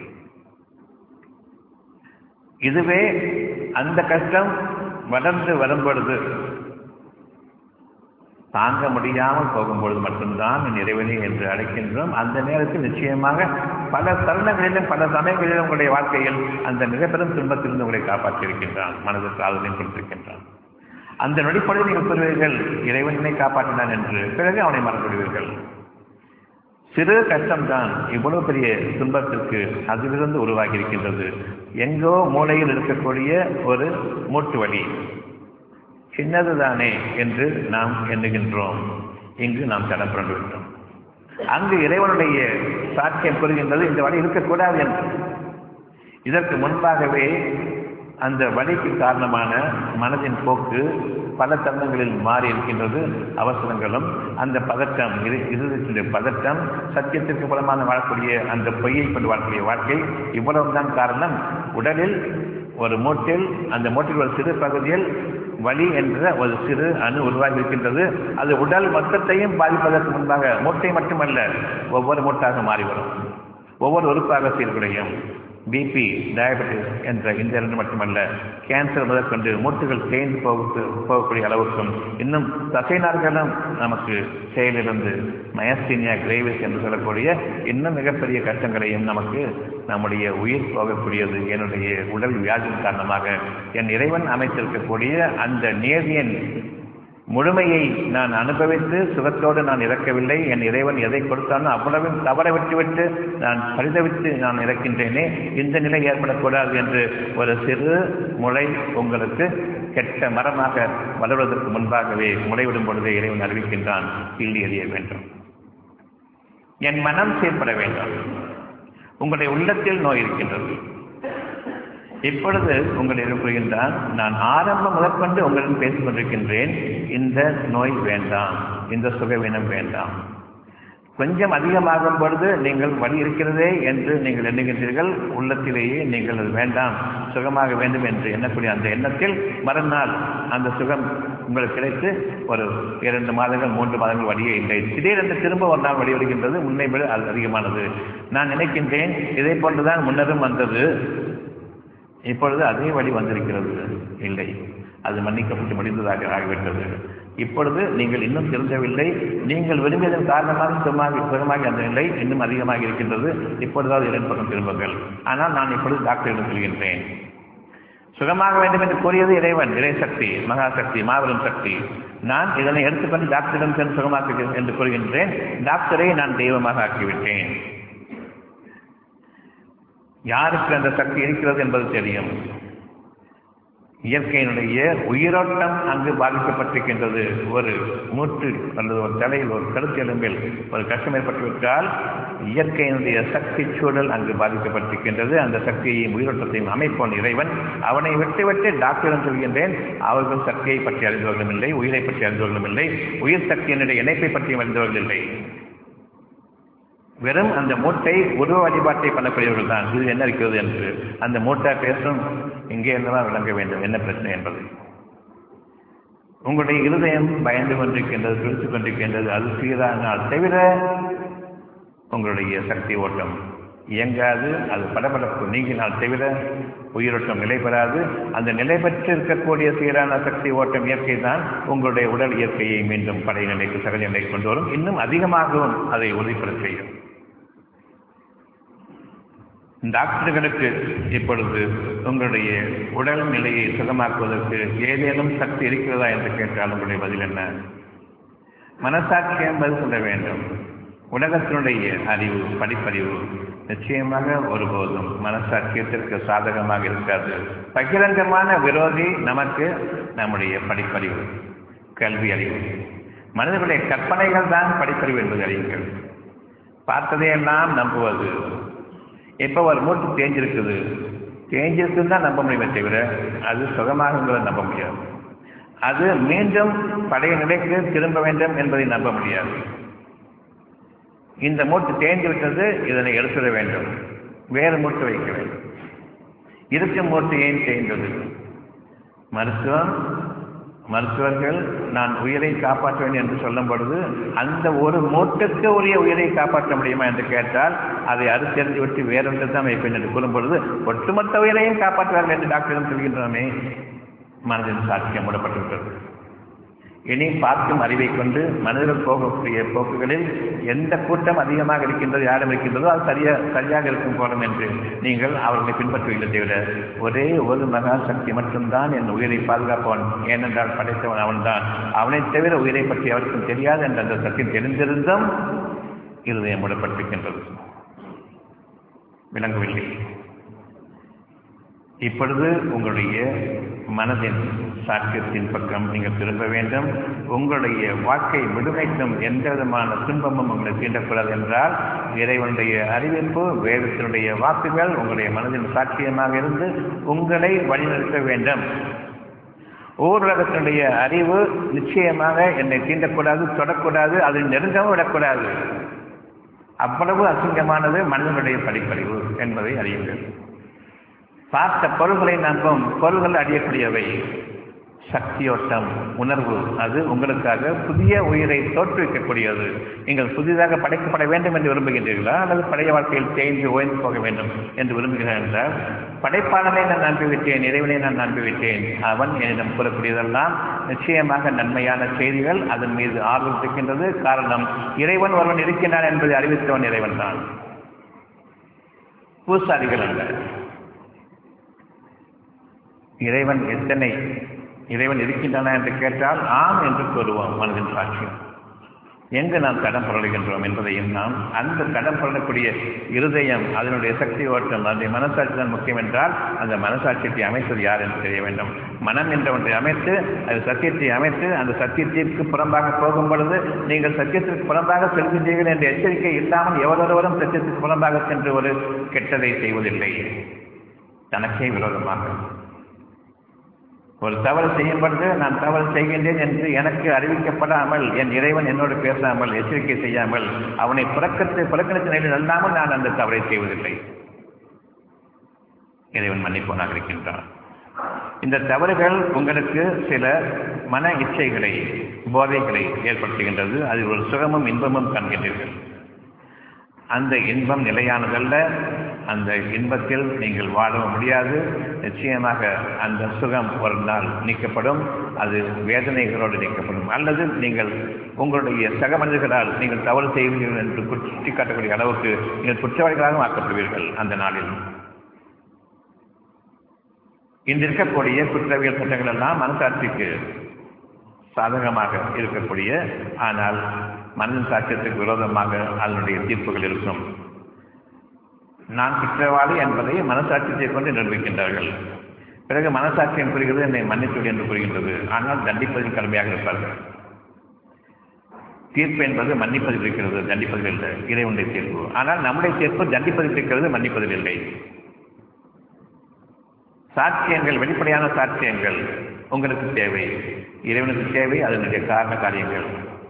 இதுவே அந்த கஷ்டம் வளர்ந்து வரும் பொழுது தாங்க முடியாமல் போகும்பொழுது மட்டும்தான் என் இறைவனே என்று அழைக்கின்றோம் அந்த நேரத்தில் நிச்சயமாக பல தருணங்களிலும் பல சமயங்களிலும் உங்களுடைய வாழ்க்கையில் அந்த மிகப்பெரும் துன்பத்திலிருந்து உங்களை காப்பாற்றியிருக்கின்றான் மனதிற்கு ஆதரவையும் கொடுத்திருக்கின்றான் அந்த நொடிப்பொழுது நீங்கள் சொல்வீர்கள் இறைவனை காப்பாற்றினான் என்று பிறகு அவனை மறந்துவிடுவீர்கள் சிறு கஷ்டம்தான் இவ்வளவு பெரிய துன்பத்திற்கு அதிலிருந்து உருவாகி இருக்கின்றது எங்கோ மூலையில் இருக்கக்கூடிய ஒரு மூட்டு வலி சின்னதுதானே என்று நாம் எண்ணுகின்றோம் இங்கு நாம் தடப்பட்டு விட்டோம் அங்கு இறைவனுடைய சாட்சியம் கூறுகின்றது இந்த வழி இருக்கக்கூடாது என்று இதற்கு முன்பாகவே அந்த வழிக்கு காரணமான மனதின் போக்கு பல தருணங்களில் மாறி இருக்கின்றது அவசரங்களும் அந்த பதட்டம் இரு இருதயத்தினுடைய பதட்டம் சத்தியத்திற்கு புறமான வாழக்கூடிய அந்த பொய்யை கொண்டு வாழக்கூடிய வாழ்க்கை இவ்வளவுதான் காரணம் உடலில் ஒரு மூட்டில் அந்த மூட்டில் ஒரு சிறு பகுதியில் வலி என்ற ஒரு சிறு அணு உருவாகி இருக்கின்றது அது உடல் மொத்தத்தையும் பாதிப்பதற்கு முன்பாக மூட்டை மட்டுமல்ல ஒவ்வொரு மூட்டாக மாறி வரும் ஒவ்வொரு உறுப்பாக சீர்குலையும் பிபி டயபெட்டிஸ் என்ற இந்த இரண்டு மட்டுமல்ல கேன்சர் முதற்கொண்டு மூட்டுகள் தேய்ந்து போக போகக்கூடிய அளவுக்கும் இன்னும் தசைநார்களும் நமக்கு செயலிருந்து மயஸ்தீனியா கிரேவிஸ் என்று சொல்லக்கூடிய இன்னும் மிகப்பெரிய கஷ்டங்களையும் நமக்கு நம்முடைய உயிர் போகக்கூடியது என்னுடைய உடல் வியாதியின் காரணமாக என் இறைவன் அமைத்திருக்கக்கூடிய அந்த நேதியின் முழுமையை நான் அனுபவித்து சுகத்தோடு நான் இறக்கவில்லை என் இறைவன் எதை கொடுத்தானோ அவ்வளவும் தவற விட்டுவிட்டு நான் பரிதவித்து நான் இறக்கின்றேனே இந்த நிலை ஏற்படக்கூடாது என்று ஒரு சிறு முளை உங்களுக்கு கெட்ட மரமாக வளர்வதற்கு முன்பாகவே முளைவிடும் பொழுதே இறைவன் அறிவிக்கின்றான் கிள்ளி எறிய வேண்டும் என் மனம் செயற்பட வேண்டும் உங்களுடைய உள்ளத்தில் நோய் இருக்கின்றது இப்பொழுது உங்களிடம் கூறுகின்றான் நான் ஆரம்பம் முதற்கொண்டு உங்களிடம் பேசிக் கொண்டிருக்கின்றேன் இந்த நோய் வேண்டாம் இந்த சுகவீனம் வேண்டாம் கொஞ்சம் அதிகமாகும் பொழுது நீங்கள் வழி இருக்கிறதே என்று நீங்கள் எண்ணுகின்றீர்கள் உள்ளத்திலேயே நீங்கள் அது வேண்டாம் சுகமாக வேண்டும் என்று எண்ணக்கூடிய அந்த எண்ணத்தில் மறுநாள் அந்த சுகம் உங்களுக்கு கிடைத்து ஒரு இரண்டு மாதங்கள் மூன்று மாதங்கள் வழியே இல்லை திடீரென்று திரும்ப ஒரு நாள் வழி வருகின்றது முன்னை விட அது அதிகமானது நான் நினைக்கின்றேன் இதை போன்றுதான் முன்னரும் வந்தது இப்பொழுது அதே வழி வந்திருக்கிறது இல்லை அது மன்னிக்கப்பட்டு முடிந்ததாக ஆகிவிட்டது இப்பொழுது நீங்கள் இன்னும் திருந்தவில்லை நீங்கள் விரும்பியதன் காரணமாக சுகமாக சுகமாக அந்த நிலை இன்னும் அதிகமாக இருக்கின்றது இப்பொழுதாவது இரண்டு பக்கம் திரும்புங்கள் ஆனால் நான் இப்பொழுது டாக்டரிடம் செல்கின்றேன் சுகமாக வேண்டும் என்று கூறியது இறைவன் இறை சக்தி மகா சக்தி மாபெரும் சக்தி நான் இதனை எடுத்துக்கொண்டு டாக்டரிடம் சென்று சுகமாக்குகிறேன் என்று கூறுகின்றேன் டாக்டரை நான் தெய்வமாக ஆக்கிவிட்டேன் யாருக்கு அந்த சக்தி இருக்கிறது என்பது தெரியும் இயற்கையினுடைய உயிரோட்டம் அங்கு பாதிக்கப்பட்டிருக்கின்றது ஒரு மூட்டு அல்லது ஒரு தலையில் ஒரு கருத்து எலும்பில் ஒரு கஷ்டம் ஏற்பட்டுவிட்டால் இயற்கையினுடைய சக்தி சூழல் அங்கு பாதிக்கப்பட்டிருக்கின்றது அந்த சக்தியையும் உயிரோட்டத்தையும் அமைப்போன் இறைவன் அவனை விட்டுவிட்டு டாக்டரிடம் சொல்கின்றேன் அவர்கள் சக்தியை பற்றி அறிந்தவர்களும் இல்லை உயிரை பற்றி அறிந்தவர்களும் இல்லை உயிர் சக்தியினுடைய இணைப்பை பற்றியும் அறிந்தவர்கள் இல்லை வெறும் அந்த மூட்டை உருவ வழிபாட்டை பண்ணக்கூடியவர்கள் தான் இது என்ன இருக்கிறது என்று அந்த மூட்டை பேசும் இங்கே இருந்தெல்லாம் விளங்க வேண்டும் என்ன பிரச்சனை என்பது உங்களுடைய இருதயம் பயந்து கொண்டிருக்கின்றது துடித்துக் கொண்டிருக்கின்றது அது சீரானால் தவிர உங்களுடைய சக்தி ஓட்டம் இயங்காது அது படபடப்பு நீங்கினால் தவிர உயிரோட்டம் நிலை பெறாது அந்த நிலை பெற்று இருக்கக்கூடிய சீரான சக்தி ஓட்டம் இயற்கை தான் உங்களுடைய உடல் இயற்கையை மீண்டும் படை நிலைக்கு சகஜ நிலைக்கு கொண்டு வரும் இன்னும் அதிகமாகவும் அதை உறுதிப்பட செய்யும் டாக்டர்களுக்கு இப்பொழுது உங்களுடைய உடல் நிலையை சுகமாக்குவதற்கு ஏதேனும் சக்தி இருக்கிறதா என்று கேட்டால் உங்களுடைய பதில் என்ன மனசாட்சி என்பது சொல்ல வேண்டும் உலகத்தினுடைய அறிவு படிப்பறிவு நிச்சயமாக ஒருபோதும் மனசாட்சியத்திற்கு சாதகமாக இருக்காது பகிரங்கமான விரோதி நமக்கு நம்முடைய படிப்பறிவு கல்வி அறிவு மனிதர்களுடைய கற்பனைகள் தான் படிப்பறிவு என்பது அறியுங்கள் பார்த்ததையெல்லாம் நம்புவது இப்போ ஒரு மூட்டு தேஞ்சிருக்குது தேஞ்சிருக்குன்னு தான் நம்ப முடியுமே தவிர அது சுகமாகுங்கிறத நம்ப முடியாது அது மீண்டும் பழைய நிலைக்கு திரும்ப வேண்டும் என்பதை நம்ப முடியாது இந்த மூட்டு தேய்ந்து விட்டது இதனை எடுத்துட வேண்டும் வேறு மூட்டு வைக்க வேண்டும் இருக்கும் மூட்டு ஏன் தேய்ந்தது மருத்துவம் மருத்துவர்கள் நான் உயிரை காப்பாற்ற வேண்டும் என்று சொல்லும் பொழுது அந்த ஒரு மூட்டுக்கு உரிய உயிரை காப்பாற்ற முடியுமா என்று கேட்டால் அதை அறுத்தெறிந்து விட்டு வேறொன்று தான் வைப்பேன் என்று கூறும் பொழுது ஒட்டுமொத்த உயிரையும் காப்பாற்றுவார்கள் என்று டாக்டரிடம் சொல்கின்றோமே மனதின் சாட்சியம் மூடப்பட்டுவிட்டது இனி பார்க்கும் அறிவை கொண்டு மனிதர்கள் போகக்கூடிய போக்குகளில் எந்த கூட்டம் அதிகமாக இருக்கின்றது யாரும் இருக்கின்றதோ அது சரியா சரியாக இருக்கும் போலும் என்று நீங்கள் அவர்களை பின்பற்றுவீங்களே தவிர ஒரே ஒரு மகா சக்தி மட்டும்தான் என் உயிரை பாதுகாப்பவன் ஏனென்றால் படைத்தவன் அவன்தான் அவனை தவிர உயிரை பற்றி அவருக்கும் தெரியாது என்ற அந்த சக்தி தெரிந்திருந்தும் இருதயம் மூடப்பட்டிருக்கின்றது விளங்கவில்லை இப்பொழுது உங்களுடைய மனதின் சாட்சியத்தின் பக்கம் நீங்கள் திரும்ப வேண்டும் உங்களுடைய வாழ்க்கை விடுமைக்கும் எந்த விதமான துன்பமும் உங்களுக்கு தீண்டக்கூடாது என்றால் இறைவனுடைய அறிவிப்பு வேதத்தினுடைய வாக்குகள் உங்களுடைய மனதின் சாட்சியமாக இருந்து உங்களை வழிநடத்த வேண்டும் ஊரகத்தினுடைய அறிவு நிச்சயமாக என்னை தீண்டக்கூடாது தொடக்கூடாது அதில் நெருங்கவும் விடக்கூடாது அவ்வளவு அசிங்கமானது மனிதனுடைய படிப்பறிவு என்பதை அறியுங்கள் பார்த்த பொருள்களை நம்பும் பொருள்கள் அறியக்கூடியவை சக்தியோட்டம் உணர்வு அது உங்களுக்காக புதிய உயிரை தோற்றுவிக்கக்கூடியது நீங்கள் புதிதாக படைக்கப்பட வேண்டும் என்று விரும்புகின்றீர்களா அல்லது பழைய வாழ்க்கையில் தேய்ந்து ஓய்ந்து போக வேண்டும் என்று விரும்புகிறேன் என்றால் படைப்பாளனை நான் நம்பிவிட்டேன் இறைவனை நான் நம்பிவிட்டேன் அவன் என்னிடம் கூறக்கூடியதெல்லாம் நிச்சயமாக நன்மையான செய்திகள் அதன் மீது ஆர்வம் இருக்கின்றது காரணம் இறைவன் ஒருவன் இருக்கின்றான் என்பதை அறிவித்தவன் இறைவன் தான் பூசாரிகள் அல்ல இறைவன் எத்தனை இறைவன் இருக்கின்றன என்று கேட்டால் ஆம் என்று கூறுவோம் மனதின் சாட்சியம் எங்கு நாம் கடன் புரளுகின்றோம் என்பதையும் நாம் அந்த கடன் புரளக்கூடிய இருதயம் அதனுடைய சக்தி ஓட்டம் அதனுடைய மனசாட்சி தான் முக்கியம் என்றால் அந்த மனசாட்சியத்தை அமைத்தது யார் என்று தெரிய வேண்டும் மனம் என்ற ஒன்றை அமைத்து அது சத்தியத்தை அமைத்து அந்த சத்தியத்திற்கு புறம்பாக போகும் பொழுது நீங்கள் சத்தியத்திற்கு புறம்பாக செல்கின்றீர்கள் என்ற எச்சரிக்கை இல்லாமல் எவரொருவரும் சத்தியத்திற்கு புறம்பாக சென்று ஒரு கெட்டதை செய்வதில்லை தனக்கே விரோதமாக ஒரு தவறு செய்யும் பொழுது நான் தவறு செய்கின்றேன் என்று எனக்கு அறிவிக்கப்படாமல் என் இறைவன் என்னோடு பேசாமல் எச்சரிக்கை செய்யாமல் அவனை புறக்கத்து புறக்கணித்த நிலையில் அல்லாமல் நான் அந்த தவறை செய்வதில்லை இறைவன் மன்னிப்பவனாக இருக்கின்றான் இந்த தவறுகள் உங்களுக்கு சில மன இச்சைகளை போதைகளை ஏற்படுத்துகின்றது அதில் ஒரு சுகமும் இன்பமும் காண்கின்றீர்கள் அந்த இன்பம் நிலையானதல்ல அந்த இன்பத்தில் நீங்கள் வாழவும் முடியாது நிச்சயமாக அந்த சுகம் ஒரு நாள் நீக்கப்படும் அது வேதனைகளோடு நீக்கப்படும் அல்லது நீங்கள் உங்களுடைய சக மனிதர்களால் நீங்கள் தவறு செய்வீர்கள் என்று குற்றி காட்டக்கூடிய அளவுக்கு நீங்கள் குற்றவாளிகளாகவும் ஆக்கப்படுவீர்கள் அந்த நாளில் இன்று இருக்கக்கூடிய குற்றவியல் சட்டங்கள் எல்லாம் மனசாட்சிக்கு சாதகமாக இருக்கக்கூடிய ஆனால் மனதின் சாட்சியத்துக்கு விரோதமாக அதனுடைய தீர்ப்புகள் இருக்கும் நான் குற்றவாளி என்பதை மனசாட்சியத்தை கொண்டு நிரூபிக்கின்றார்கள் பிறகு மனசாட்சியம் புரிகிறது என்னை மன்னித்து என்று புரிகின்றது ஆனால் தண்டிப்பதில் கடுமையாக இருப்பார்கள் தீர்ப்பு என்பது மன்னிப்பதில் இருக்கிறது தண்டிப்பதில் இல்லை இறைவனுடைய தீர்ப்பு ஆனால் நம்முடைய தீர்ப்பு தண்டிப்பதில் இருக்கிறது மன்னிப்பதில் இல்லை சாட்சியங்கள் வெளிப்படையான சாட்சியங்கள் உங்களுக்கு தேவை இறைவனுக்கு தேவை அதனுடைய காரண காரியங்கள்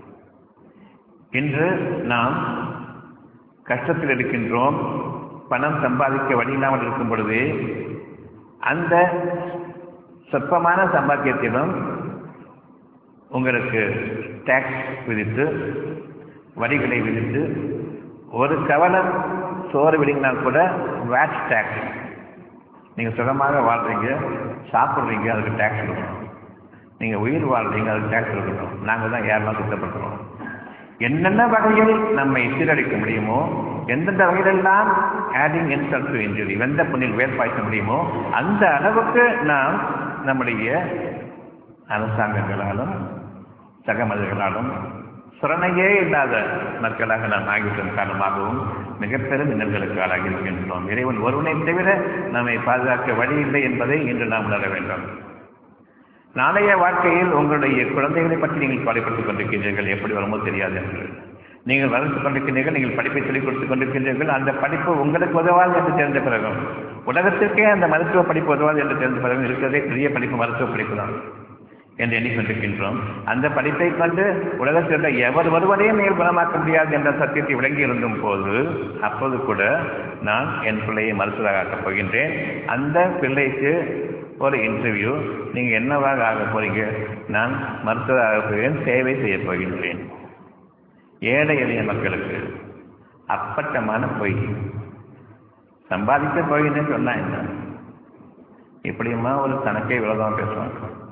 இன்று நாம் கஷ்டத்தில் இருக்கின்றோம் பணம் சம்பாதிக்க வழி இல்லாமல் இருக்கும் பொழுது அந்த சொற்பமான சம்பாத்தியத்திலும் உங்களுக்கு டேக்ஸ் விதித்து வரிகளை விதித்து ஒரு கவனம் சோறு விடுங்கினால் கூட வேட் டேக்ஸ் நீங்கள் சுகமாக வாழ்றீங்க சாப்பிட்றீங்க அதுக்கு டேக்ஸ் கொடுக்கணும் நீங்கள் உயிர் வாழ்றீங்க அதுக்கு டேக்ஸ் கொடுக்கணும் நாங்கள் தான் யாரெல்லாம் சுத்தப்படுத்துகிறோம் என்னென்ன வகையில் நம்மை சீரழிக்க முடியுமோ எந்தெந்த வகையிலெல்லாம் ஆடிங் இன்சல்ட் டு இன்ஜுரி வெந்த புண்ணில் வேர்பாய்ச்ச முடியுமோ அந்த அளவுக்கு நாம் நம்முடைய அரசாங்கங்களாலும் சக மனிதர்களாலும் சுரணையே இல்லாத மக்களாக நாம் ஆகிவிட்டதன் காரணமாகவும் மிக பெரும் இன்னல்களுக்கு ஆளாகி இருக்கின்றோம் இறைவன் ஒருவனை தவிர நம்மை பாதுகாக்க வழி இல்லை என்பதை இன்று நாம் உணர வேண்டும் நாளைய வாழ்க்கையில் உங்களுடைய குழந்தைகளை பற்றி நீங்கள் கவலைப்பட்டுக் கொண்டிருக்கின்றீர்கள் எப்படி வருமோ தெரியாது என்று நீங்கள் வளர்த்துக் கொண்டிருக்கின்றீர்கள் நீங்கள் படிப்பை சொல்லிக் கொடுத்துக் கொண்டிருக்கின்றீர்கள் அந்த படிப்பு உங்களுக்கு உதவாது என்று தெரிந்த பிறகும் உலகத்திற்கே அந்த மருத்துவ படிப்பு உதவாது என்று தெரிந்த பிறகும் இருக்கிறதே பெரிய படிப்பு மருத்துவ படிப்பு தான் என்று எண்ணிக்கொண்டிருக்கின்றோம் அந்த படிப்பை கொண்டு உலகத்தில் உள்ள எவர் வருவதையும் நீங்கள் குணமாக்க முடியாது என்ற சத்தியத்தை விளங்கி இருந்தும் போது அப்போது கூட நான் என் பிள்ளையை மருத்துவராக ஆக்கப் போகின்றேன் அந்த பிள்ளைக்கு ஒரு இன்டர்வியூ நீங்கள் என்னவாக ஆக போறீங்க நான் மருத்துவராக போகிறேன் சேவை செய்ய போகின்றேன் ஏழை எளிய மக்களுக்கு அப்பட்டமான பொய் சம்பாதிக்க போகின்றேன்னு சொன்னா என்ன இப்படியுமா ஒரு தனக்கே விரோதம் பேசுவாங்க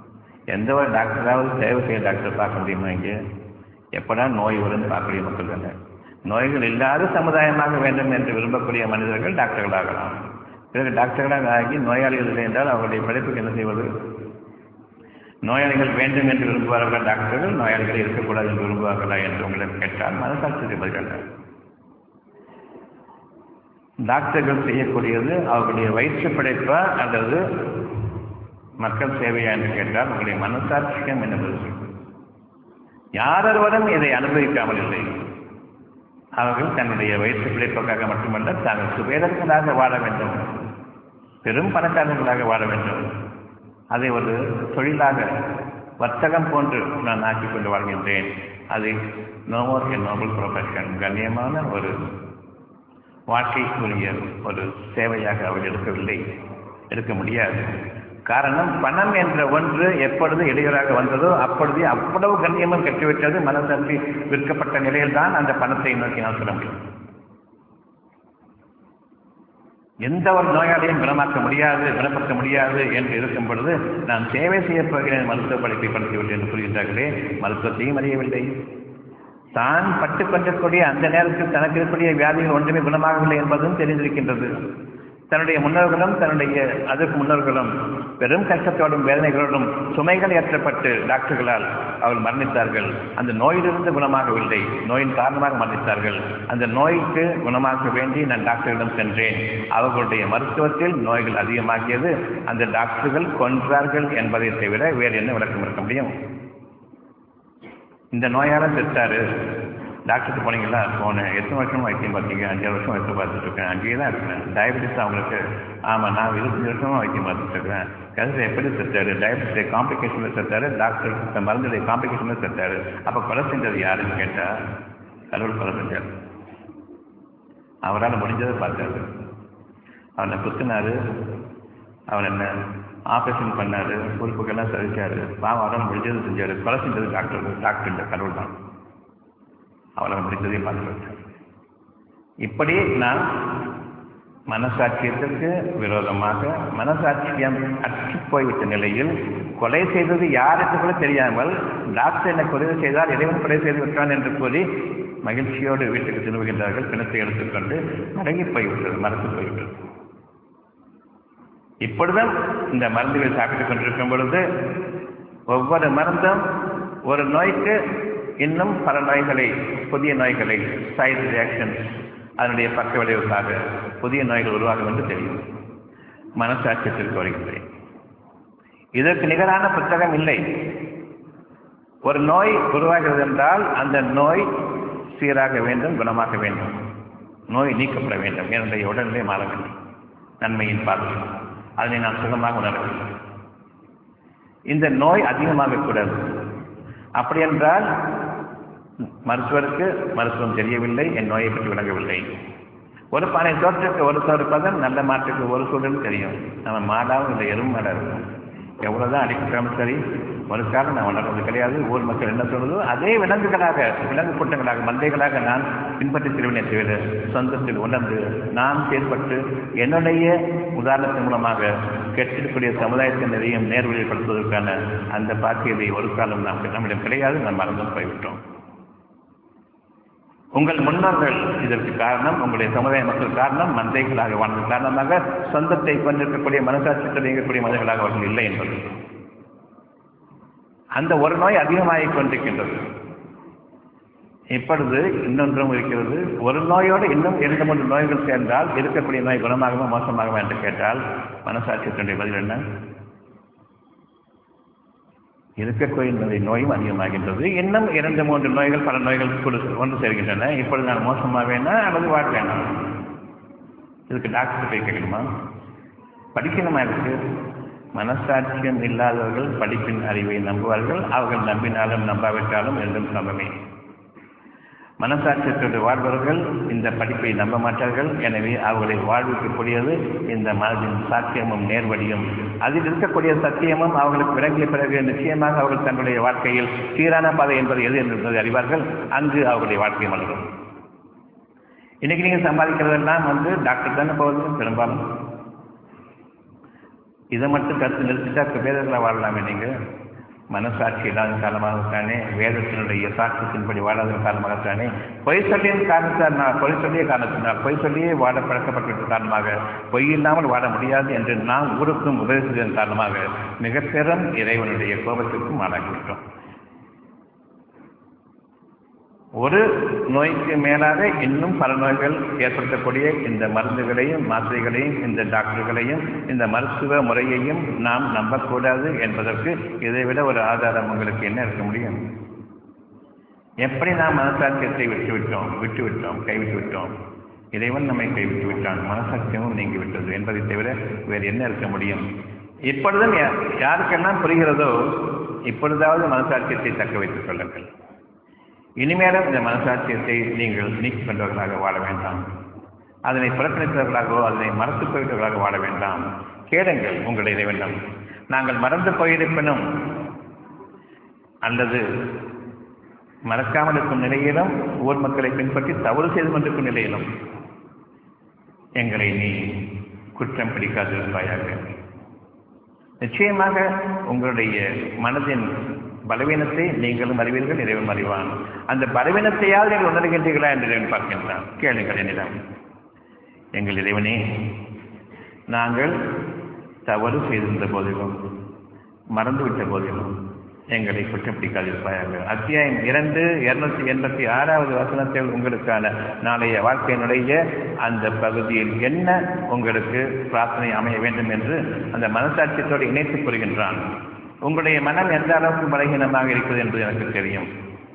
எந்த ஒரு டாக்டராவது சேவை செய்ய டாக்டர் பார்க்க முடியுமா இங்கே எப்படா நோய் வரும்னு பார்க்கக்கூடிய மக்கள் தானே நோய்கள் இல்லாத சமுதாயமாக வேண்டும் என்று விரும்பக்கூடிய மனிதர்கள் டாக்டர்களாகலாம் பிறகு டாக்டர்களாக ஆகி நோயாளிகள் இல்லை என்றால் அவருடைய படிப்புக்கு என்ன செய்வது நோயாளிகள் வேண்டும் என்று விரும்புவார்கள் டாக்டர்கள் நோயாளிகள் இருக்கக்கூடாது என்று விரும்புவார்களா என்று உங்களிடம் கேட்டால் மனசாட்சி பதில்கள் டாக்டர்கள் செய்யக்கூடியது அவர்களுடைய வயிற்று படைப்பா அல்லது மக்கள் சேவையா என்று கேட்டால் உங்களுடைய மனசாட்சியம் என்ன பதில் யாரொருவரும் இதை அனுபவிக்காமல் இல்லை அவர்கள் தன்னுடைய வயிற்று பிழைப்புக்காக மட்டுமல்ல தாங்கள் சுபேதர்களாக வாழ வேண்டும் பெரும் பணக்காரர்களாக வாழ வேண்டும் அதை ஒரு தொழிலாக வர்த்தகம் போன்று நான் ஆக்கிக் கொண்டு வாழ்கின்றேன் அது நோமோர் என் நோபல் ப்ரொஃபஷன் கண்ணியமான ஒரு வாழ்க்கைக்குரிய ஒரு சேவையாக அவள் எடுக்கவில்லை எடுக்க முடியாது காரணம் பணம் என்ற ஒன்று எப்பொழுது இடையூறாக வந்ததோ அப்பொழுது அவ்வளவு கண்ணியமும் கெட்டுவிட்டது மனசாட்சி விற்கப்பட்ட நிலையில்தான் அந்த பணத்தை நோக்கி நான் சொல்ல முடியும் எந்த ஒரு நோயாளியும் குணமாக்க முடியாது குணப்படுத்த முடியாது என்று இருக்கும் பொழுது நான் சேவை செய்யப் போகிறேன் மருத்துவ படிப்பை படித்துவிட்டேன் என்று கூறுகின்றார்களே மருத்துவத்தையும் அறியவில்லை தான் பட்டுக் கொண்டிருக்கக்கூடிய அந்த நேரத்தில் தனக்கு இருக்கக்கூடிய வியாதிகள் ஒன்றுமே குணமாகவில்லை என்பதும் தெரிந்திருக்கின்றது தன்னுடைய முன்னோர்களும் தன்னுடைய அதற்கு முன்னோர்களும் பெரும் கஷ்டத்தோடும் வேதனைகளோடும் சுமைகள் ஏற்றப்பட்டு டாக்டர்களால் அவர்கள் மரணித்தார்கள் அந்த நோயிலிருந்து குணமாகவில்லை நோயின் காரணமாக மரணித்தார்கள் அந்த நோய்க்கு குணமாக்க வேண்டி நான் டாக்டரிடம் சென்றேன் அவர்களுடைய மருத்துவத்தில் நோய்கள் அதிகமாகியது அந்த டாக்டர்கள் கொன்றார்கள் என்பதை தவிர வேறு என்ன விளக்கம் இருக்க முடியும் இந்த நோயால செத்தாரு டாக்டருக்கு போனீங்களா போனேன் எத்தனை வருஷமா வைத்தியம் பார்த்தீங்க அஞ்சு வருஷம் வைத்தியம் பார்த்துட்டு இருக்கேன் அங்கேயே தான் இருக்கேன் டயபெட்டிஸ் அவங்களுக்கு ஆமாம் நான் இருபத்தஞ்சு வருஷமா வைத்தியம் பார்த்துட்டு இருக்கேன் கேன்சர் எப்படி செத்தாரு டயபெட்டிஸ் காம்ப்ளிகேஷனில் செத்தாரு டாக்டர் இந்த மருந்துடைய காம்ப்ளிகேஷனில் செத்தாரு அப்போ கொலை செஞ்சது யாருன்னு கேட்டால் கடவுள் கொலை செஞ்சார் அவரால் முடிஞ்சதை பார்த்தாரு அவனை குத்துனாரு அவன் என்ன ஆப்ரேஷன் பண்ணாரு பொறுப்புக்கெல்லாம் சரிச்சாரு பாவம் அவரால் முடிஞ்சது செஞ்சாரு கொலை செஞ்சது டாக்டர் டாக்டர் இல்லை கடவுள் தான் அவளால் முடிந்ததை பார்த்து இப்படி நான் மனசாட்சியத்திற்கு விரோதமாக மனசாட்சியம் அற்றி போய்விட்ட நிலையில் கொலை செய்தது யார் என்று கூட தெரியாமல் டாக்டர் என்னை கொலை செய்தால் இறைவன் கொலை செய்து விட்டான் என்று கூறி மகிழ்ச்சியோடு வீட்டுக்கு திரும்புகின்றார்கள் பிணத்தை எடுத்துக்கொண்டு மடங்கி போய்விட்டது மறந்து போய்விட்டது இப்பொழுதும் இந்த மருந்துகளை சாப்பிட்டுக் கொண்டிருக்கும் பொழுது ஒவ்வொரு மருந்தும் ஒரு நோய்க்கு இன்னும் பல நோய்களை புதிய நோய்களை சைடு ரியாக்ஷன் அதனுடைய பக்க விளைவுக்காக புதிய நோய்கள் உருவாகும் என்று தெரியும் மனசாட்சியத்திற்கு வருகின்றேன் இதற்கு நிகரான புத்தகம் இல்லை ஒரு நோய் உருவாகிறது என்றால் அந்த நோய் சீராக வேண்டும் குணமாக வேண்டும் நோய் நீக்கப்பட வேண்டும் என்னுடைய உடல்நிலை மாற வேண்டும் நன்மையின் பார்வை அதனை நான் சுகமாக உணர வேண்டும் இந்த நோய் அதிகமாகக்கூடாது அப்படி என்றால் மருத்துவருக்கு மருத்துவம் தெரியவில்லை என் நோயை பற்றி விளங்கவில்லை ஒரு பானை தோற்றத்துக்கு ஒரு சோறு பதம் நல்ல மாட்டுக்கு ஒரு சூழல் தெரியும் நம்ம மாடாவும் இல்லை எறும் மாடாக இருக்கும் எவ்வளோதான் அடிக்கப்பட்டாலும் சரி ஒரு காலம் நான் உணர்வது கிடையாது ஊர் மக்கள் என்ன சொல்றதோ அதே விலங்குகளாக விலங்கு கூட்டங்களாக மந்தைகளாக நான் பின்பற்றி திருவினை தவிர சொந்தத்தில் உணர்ந்து நான் செயல்பட்டு என்னுடைய உதாரணத்தின் மூலமாக கெட்டிருக்கூடிய சமுதாயத்தின் நிறையும் நேர்வழிப்படுத்துவதற்கான அந்த பாக்கியதை ஒரு காலம் நாம் நம்மிடம் கிடையாது நாம் மறந்தும் போய்விட்டோம் உங்கள் முன்னோர்கள் இதற்கு காரணம் உங்களுடைய சமுதாய மக்கள் காரணம் மந்தைகளாக வாழ்ந்த காரணமாக சொந்தத்தை கொண்டிருக்கக்கூடிய மனசாட்சியத்தில் இயங்கக்கூடிய மனிதர்களாக அவர்கள் இல்லை என்பது அந்த ஒரு நோய் அதிகமாகிக் கொண்டிருக்கின்றது இப்பொழுது இன்னொன்றும் இருக்கிறது ஒரு நோயோடு இன்னும் இரண்டு மூன்று நோய்கள் சேர்ந்தால் இருக்கக்கூடிய நோய் குணமாகுமா மோசமாகுமா என்று கேட்டால் மனசாட்சியத்தினுடைய பதில் என்ன இருக்கக்கூடிய நோயும் அதிகமாகின்றது இன்னும் இரண்டு மூன்று நோய்கள் பல நோய்கள் கொடு ஒன்று சேர்கின்றன இப்பொழுது நான் மோசமாவேனா அல்லது வாழ்வேனா இதுக்கு டாக்டர் போய் கேட்கணுமா படிக்கணுமா இருக்கு மனசாட்சியம் இல்லாதவர்கள் படிப்பின் அறிவை நம்புவார்கள் அவர்கள் நம்பினாலும் நம்பாவிட்டாலும் என்றும் சமமே மனசாட்சியத்தோடு வாழ்பவர்கள் இந்த படிப்பை நம்ப மாட்டார்கள் எனவே அவர்களை வாழ்விக்கக்கூடியது இந்த மனதின் சாத்தியமும் நேர்வழியும் அதில் இருக்கக்கூடிய சத்தியமும் அவர்களுக்கு விளங்கிய பிறகு நிச்சயமாக அவர்கள் தங்களுடைய வாழ்க்கையில் சீரான பாதை என்பது எது என்பதை அறிவார்கள் அங்கு அவர்களுடைய வாழ்க்கை மலரும் இன்னைக்கு நீங்க சம்பாதிக்கிறதெல்லாம் வந்து டாக்டர் தானே போகுது பெரும்பாலும் இதை மட்டும் கருத்து நிறுத்திட்டா பேரர்களாக வாழலாமே நீங்க மனசாட்சி இல்லாத காரணமாகத்தானே வேதத்தினுடைய சாட்சியத்தின்படி வாழாத காரணமாகத்தானே பொய் சொல்லியின் காரணத்தால் நான் பொய் சொல்லிய காரணத்தினால் பொய் சொல்லியே வாழ பழக்கப்பட்ட காரணமாக பொய் இல்லாமல் வாழ முடியாது என்று நாம் ஊருக்கும் உபதேசித்ததன் காரணமாக மிக பெரும் இறைவனுடைய கோபத்திற்கும் ஆளாகிவிட்டோம் ஒரு நோய்க்கு மேலாக இன்னும் பல நோய்கள் ஏற்படுத்தக்கூடிய இந்த மருந்துகளையும் மாத்திரைகளையும் இந்த டாக்டர்களையும் இந்த மருத்துவ முறையையும் நாம் நம்பக்கூடாது என்பதற்கு இதைவிட ஒரு ஆதாரம் உங்களுக்கு என்ன இருக்க முடியும் எப்படி நாம் மனசாட்சியத்தை விட்டுவிட்டோம் விட்டுவிட்டோம் கைவிட்டு விட்டோம் இறைவன் நம்மை கைவிட்டு விட்டான் மனசாட்சியமும் நீங்கிவிட்டது என்பதை தவிர வேறு என்ன இருக்க முடியும் இப்பொழுதும் யாருக்கெல்லாம் புரிகிறதோ இப்பொழுதாவது மனசாட்சியத்தை தக்க வைத்துக் கொள்ளுங்கள் இனிமேலும் இந்த மனசாட்சியத்தை நீங்கள் நீக்கிக் கொண்டவர்களாக வாழ வேண்டாம் அதனை புறக்கணித்தவர்களாகவோ அதனை மறந்து போய்விட்டவர்களாக வாழ வேண்டாம் கேளுங்கள் உங்களுடைய இறைவனம் நாங்கள் மறந்து போயிருப்பினும் அல்லது மறக்காமல் இருக்கும் நிலையிலும் ஊர் மக்களை பின்பற்றி தவறு செய்து கொண்டிருக்கும் நிலையிலும் எங்களை நீ குற்றம் பிடிக்காதிருப்பாயாக நிச்சயமாக உங்களுடைய மனதின் பலவீனத்தை நீங்களும் அறிவீர்கள் இறைவன் அறிவான் அந்த பலவீனத்தையாவது நீங்கள் உணர்கின்றீர்களா என்று இறைவன் பார்க்கின்றான் கேளுங்கள் என்னிடம் எங்கள் இறைவனே நாங்கள் தவறு செய்திருந்த போதிலும் மறந்துவிட்ட போதிலும் எங்களை குற்றம் பிடிக்காதிருப்பாயாக அத்தியாயம் இரண்டு இருநூத்தி எண்பத்தி ஆறாவது வசனத்தில் உங்களுக்கான நாளைய வாழ்க்கையினுடைய அந்த பகுதியில் என்ன உங்களுக்கு பிரார்த்தனை அமைய வேண்டும் என்று அந்த மனசாட்சியத்தோடு இணைத்துக் கொள்கின்றான் உங்களுடைய மனம் எந்த அளவுக்கு பலகீனமாக இருக்கிறது என்பது எனக்கு தெரியும்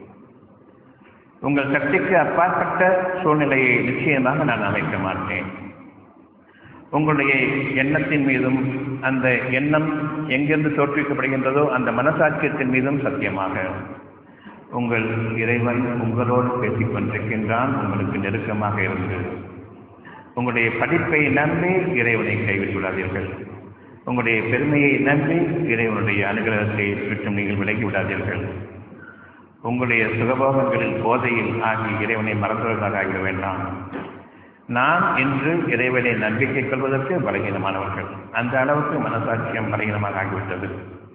உங்கள் சக்திக்கு அப்பாற்பட்ட சூழ்நிலையை நிச்சயமாக நான் அமைக்க மாட்டேன் உங்களுடைய எண்ணத்தின் மீதும் அந்த எண்ணம் எங்கிருந்து தோற்றுவிக்கப்படுகின்றதோ அந்த மனசாட்சியத்தின் மீதும் சத்தியமாக உங்கள் இறைவன் உங்களோடு பேசிக் கொண்டிருக்கின்றான் உங்களுக்கு நெருக்கமாக இருந்து உங்களுடைய படிப்பை நம்பி இறைவனை கைவிட்டு விடாதீர்கள் உங்களுடைய பெருமையை நம்பி இறைவனுடைய அனுகிரகத்தை விட்டு நீங்கள் விலகி விடாதீர்கள் உங்களுடைய சுகபோகங்களில் போதையில் ஆகி இறைவனை மறந்தவர்களாக ஆகிட வேண்டாம் நான் இன்று இறைவனை நம்பிக்கை கொள்வதற்கு பலகீனமானவர்கள் அந்த அளவுக்கு மனசாட்சியம் பலகீனமாக ஆகிவிட்டது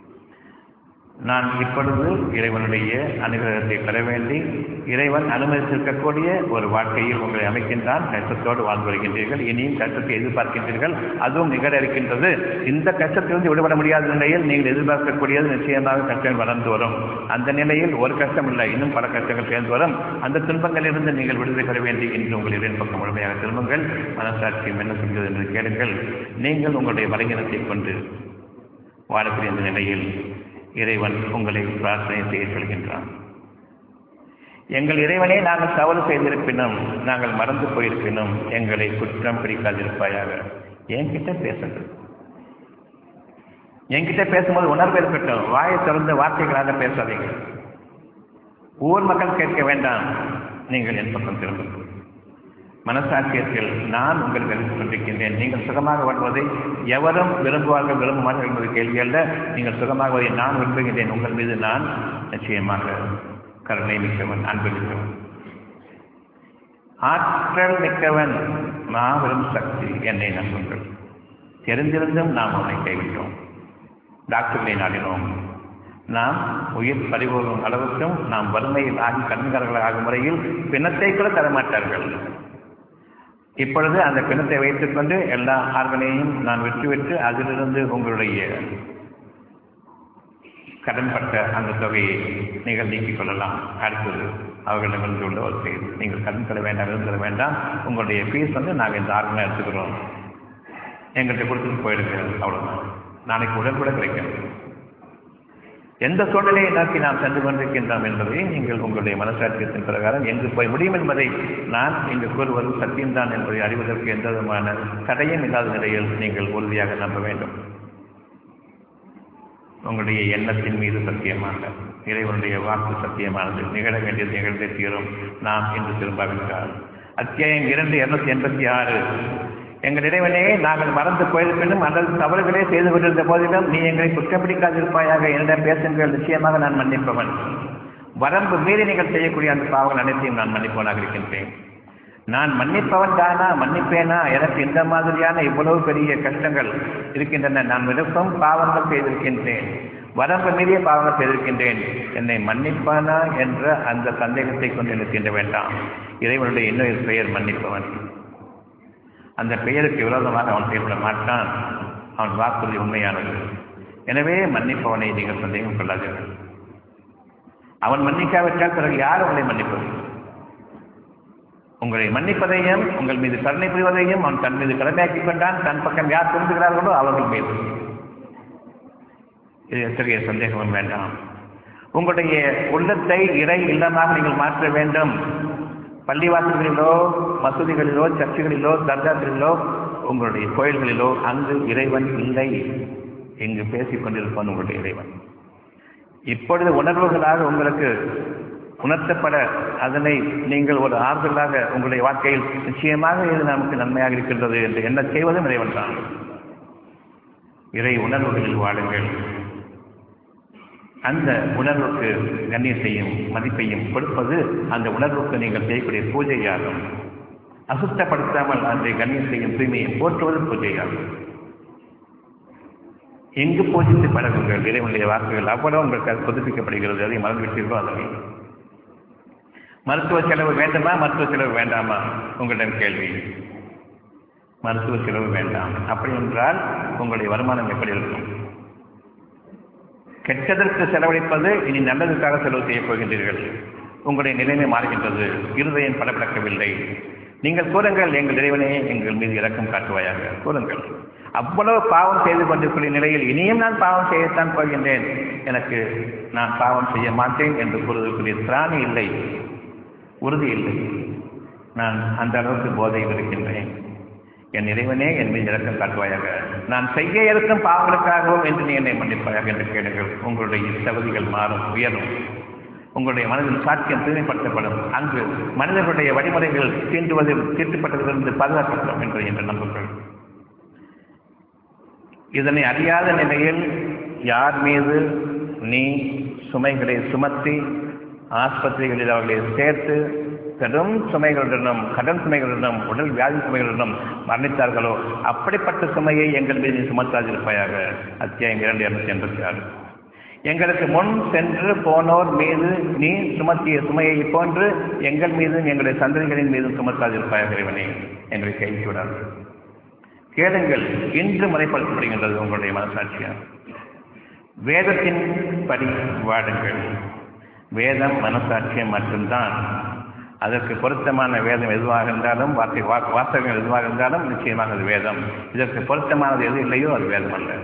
நான் இப்பொழுது இறைவனுடைய அனுகிரகத்தை பெற வேண்டி இறைவன் அனுமதித்திருக்கக்கூடிய ஒரு வாழ்க்கையில் உங்களை அமைக்கின்றான் கஷ்டத்தோடு வாழ்ந்து வருகின்றீர்கள் இனியும் கஷ்டத்தை எதிர்பார்க்கின்றீர்கள் அதுவும் நிகழ இருக்கின்றது இந்த கஷ்டத்திலிருந்து விடுபட முடியாத நிலையில் நீங்கள் எதிர்பார்க்கக்கூடியது நிச்சயமாக கஷ்டம் வளர்ந்து வரும் அந்த நிலையில் ஒரு கஷ்டம் இல்லை இன்னும் பல கஷ்டங்கள் சேர்ந்து வரும் அந்த துன்பங்களிலிருந்து நீங்கள் விடுதலை பெற வேண்டி இன்று உங்கள் இறைவன் பக்கம் முழுமையாக திரும்புங்கள் மனசாட்சியம் என்ன சொல்கிறது என்று கேளுங்கள் நீங்கள் உங்களுடைய பலகீனத்தை கொண்டு வாழக்கூடிய இந்த நிலையில் இறைவன் உங்களை பிரார்த்தனை செய்ய சொல்கின்றான் எங்கள் இறைவனே நாங்கள் தவறு செய்திருப்பினும் நாங்கள் மறந்து போயிருப்பினும் எங்களை குற்றம் பிடிக்காதிருப்பாயாக என்கிட்ட பேசுங்க என்கிட்ட பேசும்போது உணர்வு இருக்கட்டும் வாயை திறந்த வார்த்தைகளாக பேசாதீங்க ஊர் மக்கள் கேட்க வேண்டாம் நீங்கள் என் பக்கம் திரும்புங்கள் மனசாட்சியத்தில் நான் உங்களுக்கு அறிந்து கொண்டிருக்கின்றேன் நீங்கள் சுகமாக வாழ்வதை எவரும் விரும்புவார்கள் விரும்புவார்கள் என்பது கேள்வி அல்ல நீங்கள் சுகமாக வருவதை நான் விரும்புகின்றேன் உங்கள் மீது நான் நிச்சயமாக கருணை மிக்கவன் அன்பு மிக்கவன் ஆற்றல் மிக்கவன் மாபெரும் சக்தி என்னை நம்புங்கள் தெரிந்திருந்தும் நாம் அவனை கைவிட்டோம் டாக்டர்களை நாடினோம் நாம் உயிர் பறிபோகும் அளவுக்கும் நாம் வறுமையில் ஆகி கடன்காரர்கள் ஆகும் முறையில் பிணத்தை கூட தரமாட்டார்கள் இப்பொழுது அந்த பிணத்தை வைத்துக்கொண்டு எல்லா ஆர்கனையும் நான் விட்டுவிட்டு அதிலிருந்து உங்களுடைய கடன்பட்ட அந்த தொகையை நீங்கள் நீக்கிக் கொள்ளலாம் அடுத்தது அவர்களிடமிருந்து உள்ள ஒரு செய்தி நீங்கள் கடன் தர வேண்டாம் இருந்தர வேண்டாம் உங்களுடைய ஃபீஸ் வந்து நாங்கள் இந்த ஆர்கனை எடுத்துக்கிறோம் எங்கள்கிட்ட கொடுத்துட்டு போயிடுங்க அவ்வளோதான் நாளைக்கு உடன் கூட கிடைக்கும் எந்த சூழ்நிலையை நோக்கி நாம் சென்று கொண்டிருக்கின்றோம் என்பதை நீங்கள் உங்களுடைய மனசாட்சியத்தின் பிரகாரம் எங்கு போய் முடியும் என்பதை நான் இங்கு கூறுவது சத்தியம்தான் என்பதை அறிவதற்கு எந்த விதமான தடையும் இல்லாத நிலையில் நீங்கள் உறுதியாக நம்ப வேண்டும் உங்களுடைய எண்ணத்தின் மீது சத்தியமாக இறைவனுடைய வாக்கு சத்தியமானது நிகழ வேண்டியது நிகழ்ந்தே தீரும் நாம் இன்று திரும்பாவிட்டால் அத்தியாயம் இரண்டு இருநூத்தி எண்பத்தி ஆறு எங்கள் இறைவனே நாங்கள் மறந்து போயிருப்பினும் அல்லது தவறுகளே செய்து கொண்டிருந்த போதிலும் நீ எங்களை குற்றப்பிடிக்காதிருப்பாயாக என்னிடம் பேசுங்கள் நிச்சயமாக நான் மன்னிப்பவன் வரம்பு மீறி நீங்கள் செய்யக்கூடிய அந்த பாவங்கள் அனைத்தையும் நான் மன்னிப்பவனாக இருக்கின்றேன் நான் மன்னிப்பவன் தானா மன்னிப்பேனா எனக்கு இந்த மாதிரியான இவ்வளவு பெரிய கஷ்டங்கள் இருக்கின்றன நான் விருப்பம் பாவங்கள் செய்திருக்கின்றேன் வரம்பு மீறிய பாவங்கள் செய்திருக்கின்றேன் என்னை மன்னிப்பானா என்ற அந்த சந்தேகத்தை கொண்டு இருக்கின்ற வேண்டாம் இறைவனுடைய இன்னொரு பெயர் மன்னிப்பவன் அந்த பெயருக்கு விரோதமாக அவன் செயல்பட மாட்டான் அவன் வாக்குறுதி உண்மையானது எனவே மன்னிப்பவனை நீங்கள் சந்தேகம் கொள்ளாதீர்கள் அவன் மன்னிக்காவிட்டால் பிறகு யார் உங்களை மன்னிப்பது உங்களை மன்னிப்பதையும் உங்கள் மீது கருணை புரிவதையும் அவன் தன் மீது கடமையாக்கிக் கொண்டான் தன் பக்கம் யார் திரும்புகிறார்களோ அவர்கள் மீது இது எத்தகைய சந்தேகமும் வேண்டாம் உங்களுடைய உள்ளத்தை இறை இல்லமாக நீங்கள் மாற்ற வேண்டும் பள்ளிவாசல்களிலோ மசூதிகளிலோ சர்ச்சுகளிலோ தர்காக்களிலோ உங்களுடைய கோயில்களிலோ அங்கு இறைவன் இல்லை இங்கு பேசிக் கொண்டிருப்பவன் உங்களுடைய இறைவன் இப்பொழுது உணர்வுகளாக உங்களுக்கு உணர்த்தப்பட அதனை நீங்கள் ஒரு ஆறுதலாக உங்களுடைய வாழ்க்கையில் நிச்சயமாக இது நமக்கு நன்மையாக இருக்கின்றது என்று என்ன செய்வதும் இறைவன் தான் இறை உணர்வுகளில் வாழுங்கள் அந்த உணர்வுக்கு கண்ணியத்தையும் மதிப்பையும் கொடுப்பது அந்த உணர்வுக்கு நீங்கள் செய்யக்கூடிய பூஜையாகும் அசுத்தப்படுத்தாமல் அந்த கண்ணியத்தையும் தூய்மையும் போற்றுவது பூஜையாகும் எங்கு பூஜித்து பழகுங்கள் இறைவனுடைய வாக்குகள் அவ்வளவு உங்களுக்கு அது புதுப்பிக்கப்படுகிறது அதை மறந்துவிட்டீர்களோ அதனை மருத்துவ செலவு வேண்டுமா மருத்துவ செலவு வேண்டாமா உங்களிடம் கேள்வி மருத்துவ செலவு வேண்டாம் அப்படி என்றால் உங்களுடைய வருமானம் எப்படி இருக்கும் கெட்டதற்கு செலவழிப்பது இனி நல்லதுக்காக செலவு செய்யப் போகின்றீர்கள் உங்களுடைய நிலைமை மாறுகின்றது இருதயம் படப்படக்கவில்லை நீங்கள் கூறுங்கள் எங்கள் இறைவனே எங்கள் மீது இரக்கம் காட்டுவாயாக கூறுங்கள் அவ்வளவு பாவம் செய்து கொண்டிருக்கிற நிலையில் இனியும் நான் பாவம் செய்யத்தான் போகின்றேன் எனக்கு நான் பாவம் செய்ய மாட்டேன் என்று கூறுவதற்குரிய திராணி இல்லை உறுதி இல்லை நான் அந்த அளவுக்கு போதையில் இருக்கின்றேன் என் இறைவனே என் மீது இறக்கம் காட்டுவாயாக நான் செய்ய இருக்கும் பாவங்களுக்காகவும் என்று நீ என்னை மன்னிப்பாயாக என்று கேளுங்கள் உங்களுடைய தகுதிகள் மாறும் உயரும் உங்களுடைய மனதில் சாத்தியம் தூய்மைப்படுத்தப்படும் அங்கு மனிதர்களுடைய வழிமுறைகள் தீண்டுவதில் தீட்டுப்பட்டதிலிருந்து பாதுகாக்கப்படும் என்று என்று நம்புங்கள் இதனை அறியாத நிலையில் யார் மீது நீ சுமைகளை சுமத்தி ஆஸ்பத்திரிகளில் அவர்களை சேர்த்து கடும் சுமைகளுடனும் கடன் சுமைகளுடனும் உடல் வியாதி சுமைகளுடனும் மரணித்தார்களோ அப்படிப்பட்ட சுமையை எங்கள் மீது நீ சுமத்தாதிருப்பாயாக அத்தியாயம் இரண்டு இருநூத்தி எண்பத்தி ஆறு எங்களுக்கு முன் சென்று போனோர் மீது நீ சுமத்திய சுமையை போன்று எங்கள் மீதும் எங்களுடைய சந்ததிகளின் மீதும் சுமத்தாதிருப்பாயாக இறைவனே எங்களை கைவிட்டு விடாது கேளுங்கள் இன்று முறைப்படுத்தப்படுகின்றது உங்களுடைய மனசாட்சியம் வேதத்தின் படி வாடுங்கள் வேதம் மனசாட்சியம் மட்டும்தான் அதற்கு பொருத்தமான வேதம் எதுவாக இருந்தாலும் வார்த்தை வாசகங்கள் எதுவாக இருந்தாலும் நிச்சயமாக அது வேதம் இதற்கு பொருத்தமானது எது இல்லையோ அது வேதம் அல்ல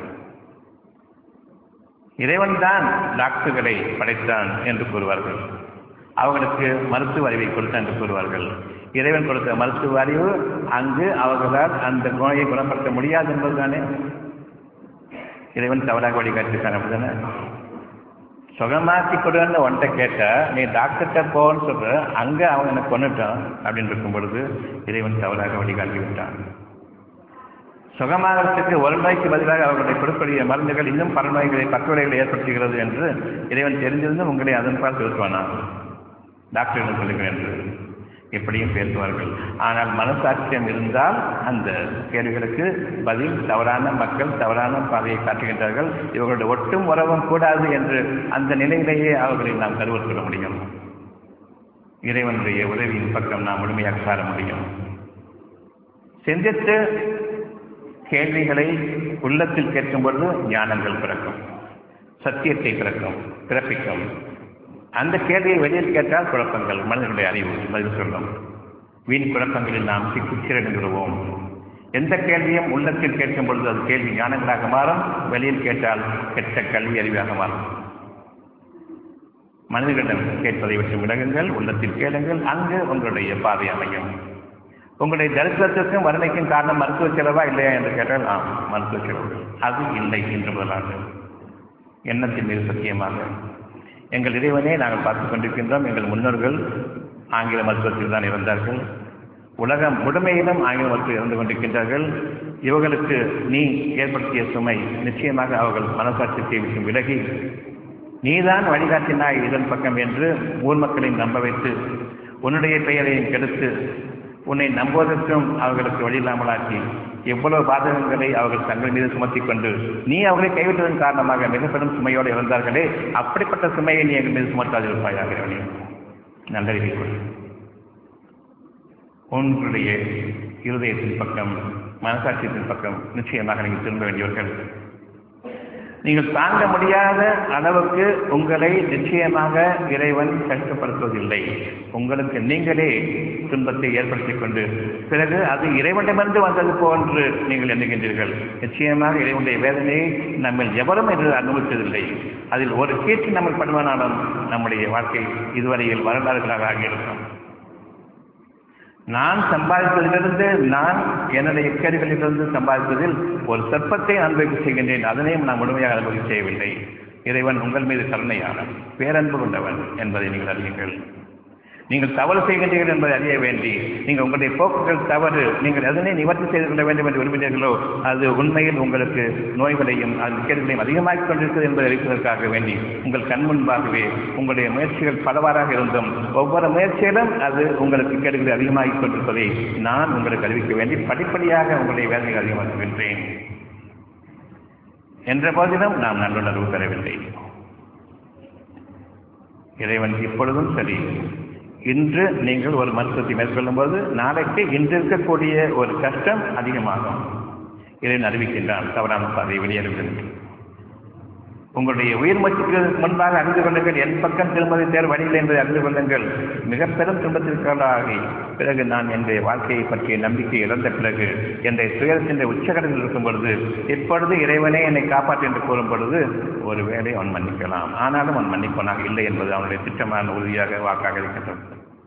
இறைவன் தான் டாக்டர்களை படைத்தான் என்று கூறுவார்கள் அவர்களுக்கு மருத்துவ அறிவை கொடுத்தான் என்று கூறுவார்கள் இறைவன் கொடுத்த மருத்துவ அறிவு அங்கு அவர்களால் அந்த நோயை குணப்படுத்த முடியாது என்பதுதானே இறைவன் தவறாக வழிகாட்டிருக்காங்க அப்படிதானே சுகமாக்கி கொடுன்னு ஒன்றை கேட்டா நீ டாக்டர்கிட்ட போன்னு சொல்ற அங்க அவன் எனக்கு கொண்டுட்டான் அப்படின்னு இருக்கும் பொழுது இறைவன் தவறாக வழிகாட்டி விட்டான் சுகமாகறதுக்கு ஒரு நோய்க்கு பதிலாக அவர்களுடைய கொடுக்கக்கூடிய மருந்துகள் இன்னும் பல நோய்களை பக்கவிளைகளை ஏற்படுத்துகிறது என்று இறைவன் தெரிந்திருந்தும் உங்களை அதன் பால் செலுத்துவானா டாக்டர் சொல்லுங்கள் என்று எப்படியும் பேசுவார்கள் ஆனால் மனசாட்சியம் இருந்தால் அந்த கேள்விகளுக்கு பதில் தவறான மக்கள் தவறான பாதையை காட்டுகின்றார்கள் இவர்களுடைய ஒட்டும் உறவும் கூடாது என்று அந்த நிலையிலேயே அவர்களை நாம் கருவத் சொல்ல முடியும் இறைவனுடைய உதவியின் பக்கம் நாம் முழுமையாக சார முடியும் சிந்தித்து கேள்விகளை உள்ளத்தில் கேட்கும் பொழுது ஞானங்கள் பிறக்கும் சத்தியத்தை பிறக்கும் பிறப்பிக்கும் அந்த கேள்வியை வெளியில் கேட்டால் குழப்பங்கள் மனிதனுடைய அறிவு பதில் சொல்லும் வீண் குழப்பங்களில் நாம் சிக்கிச்சிறந்து விடுவோம் எந்த கேள்வியும் உள்ளத்தில் கேட்கும் பொழுது அது கேள்வி ஞானங்களாக மாறும் வெளியில் கேட்டால் கெட்ட கல்வி அறிவாக மாறும் மனிதர்களிடம் கேட்பதை விட்டு விலகுங்கள் உள்ளத்தில் கேளுங்கள் அங்கு உங்களுடைய பாதை அமையும் உங்களுடைய தரித்திரத்திற்கும் வறுமைக்கும் காரணம் மருத்துவ செலவா இல்லையா என்று கேட்டால் ஆம் மருத்துவ செலவு அது இல்லை என்று முதலாக எண்ணத்தின் மீது சத்தியமாக எங்கள் இறைவனே நாங்கள் பார்த்துக் கொண்டிருக்கின்றோம் எங்கள் முன்னோர்கள் ஆங்கில மருத்துவத்தில் தான் இருந்தார்கள் உலகம் முழுமையிலும் ஆங்கில மருத்துவம் இருந்து கொண்டிருக்கின்றார்கள் இவர்களுக்கு நீ ஏற்படுத்திய சுமை நிச்சயமாக அவர்கள் மனசாட்சியத்தை விட்டு விலகி நீதான் வழிகாட்டினாய் இதன் பக்கம் என்று ஊர் மக்களையும் நம்ப வைத்து உன்னுடைய பெயரையும் கெடுத்து உன்னை நம்புவதற்கும் அவர்களுக்கு வழி இல்லாமலாக்கி எவ்வளவு பாதகங்களை அவர்கள் தங்கள் மீது சுமத்தி கொண்டு நீ அவர்களை கைவிட்டதன் காரணமாக மிக பெரும் சுமையோடு இறந்தார்களே அப்படிப்பட்ட சுமையை நீ எங்கள் மீது சுமத்தாதிருப்பாயாக இறைவனே நல்லறிவை கொள் உங்களுடைய இருதயத்தின் பக்கம் மனசாட்சியத்தின் பக்கம் நிச்சயமாக நீங்கள் திரும்ப வேண்டியவர்கள் நீங்கள் தாங்க முடியாத அளவுக்கு உங்களை நிச்சயமாக இறைவன் கஷ்டப்படுத்துவதில்லை உங்களுக்கு நீங்களே துன்பத்தை ஏற்படுத்திக் கொண்டு பிறகு அது இறைவனிடமிருந்து வந்தது போன்று நீங்கள் எண்ணுகின்றீர்கள் நிச்சயமாக இறைவனுடைய வேதனையை நம்ம எவரும் என்று அனுபவித்ததில்லை அதில் ஒரு கீர்த்தி நம்ம படுவானாலும் நம்முடைய வாழ்க்கை இதுவரையில் வரலாறுகளாக ஆகியிருக்கும் நான் சம்பாதிப்பதிலிருந்து நான் என்னுடைய இக்கேடுகளிலிருந்து சம்பாதிப்பதில் ஒரு சொற்பத்தை அனுபவிக்க செய்கின்றேன் அதனையும் நான் முழுமையாக அனுபவிக்க செய்யவில்லை இறைவன் உங்கள் மீது கருணையான பேரன்பு கொண்டவன் என்பதை நீங்கள் அறியுங்கள் நீங்கள் தவறு செய்கின்றீர்கள் என்பதை அறிய வேண்டி நீங்கள் உங்களுடைய போக்குகள் தவறு நீங்கள் எதனை நிவர்த்தி செய்து கொள்ள வேண்டும் என்று விரும்பினீர்களோ அது உண்மையில் உங்களுக்கு நோய்களையும் அது கேடுகளையும் அதிகமாகிக் கொண்டிருக்கிறது என்பதை அறிவிப்பதற்காக வேண்டி உங்கள் கண் முன்பாகவே உங்களுடைய முயற்சிகள் பலவாறாக இருந்தும் ஒவ்வொரு முயற்சியிலும் அது உங்களுக்கு கேடுகளை அதிகமாகிக் கொண்டிருப்பதை நான் உங்களுக்கு அறிவிக்க வேண்டி படிப்படியாக உங்களுடைய வேதனைகள் அதிகமாக்குகின்றேன் என்ற போதிலும் நாம் நல்லுணர்வு பெறவில்லை இறைவன் இப்பொழுதும் சரி இன்று நீங்கள் ஒரு மருத்துவத்தை மேற்கொள்ளும் போது நாளைக்கு இன்று இருக்கக்கூடிய ஒரு கஷ்டம் அதிகமாகும் இறைவன் அறிவிக்கின்றான் தவறான பாதை வெளியேறுகிறது உங்களுடைய உயிர் மச்சுக்கு முன்பாக அறிந்து கொள்ளுங்கள் என் பக்கம் திரும்பதை தேர் வழியில் என்பதை அறிந்து கொள்ளுங்கள் மிக பெரும் துன்பத்திற்காகி பிறகு நான் என்னுடைய வாழ்க்கையை பற்றிய நம்பிக்கை இழந்த பிறகு என்னுடைய துயரத்தின் உச்சகடத்தில் இருக்கும் பொழுது இப்பொழுது இறைவனே என்னை காப்பாற்று என்று கூறும் பொழுது ஒரு வேளை அவன் மன்னிக்கலாம் ஆனாலும் அவன் மன்னிப்பவனாக இல்லை என்பது அவனுடைய திட்டமான உறுதியாக வாக்காக இருக்கின்றது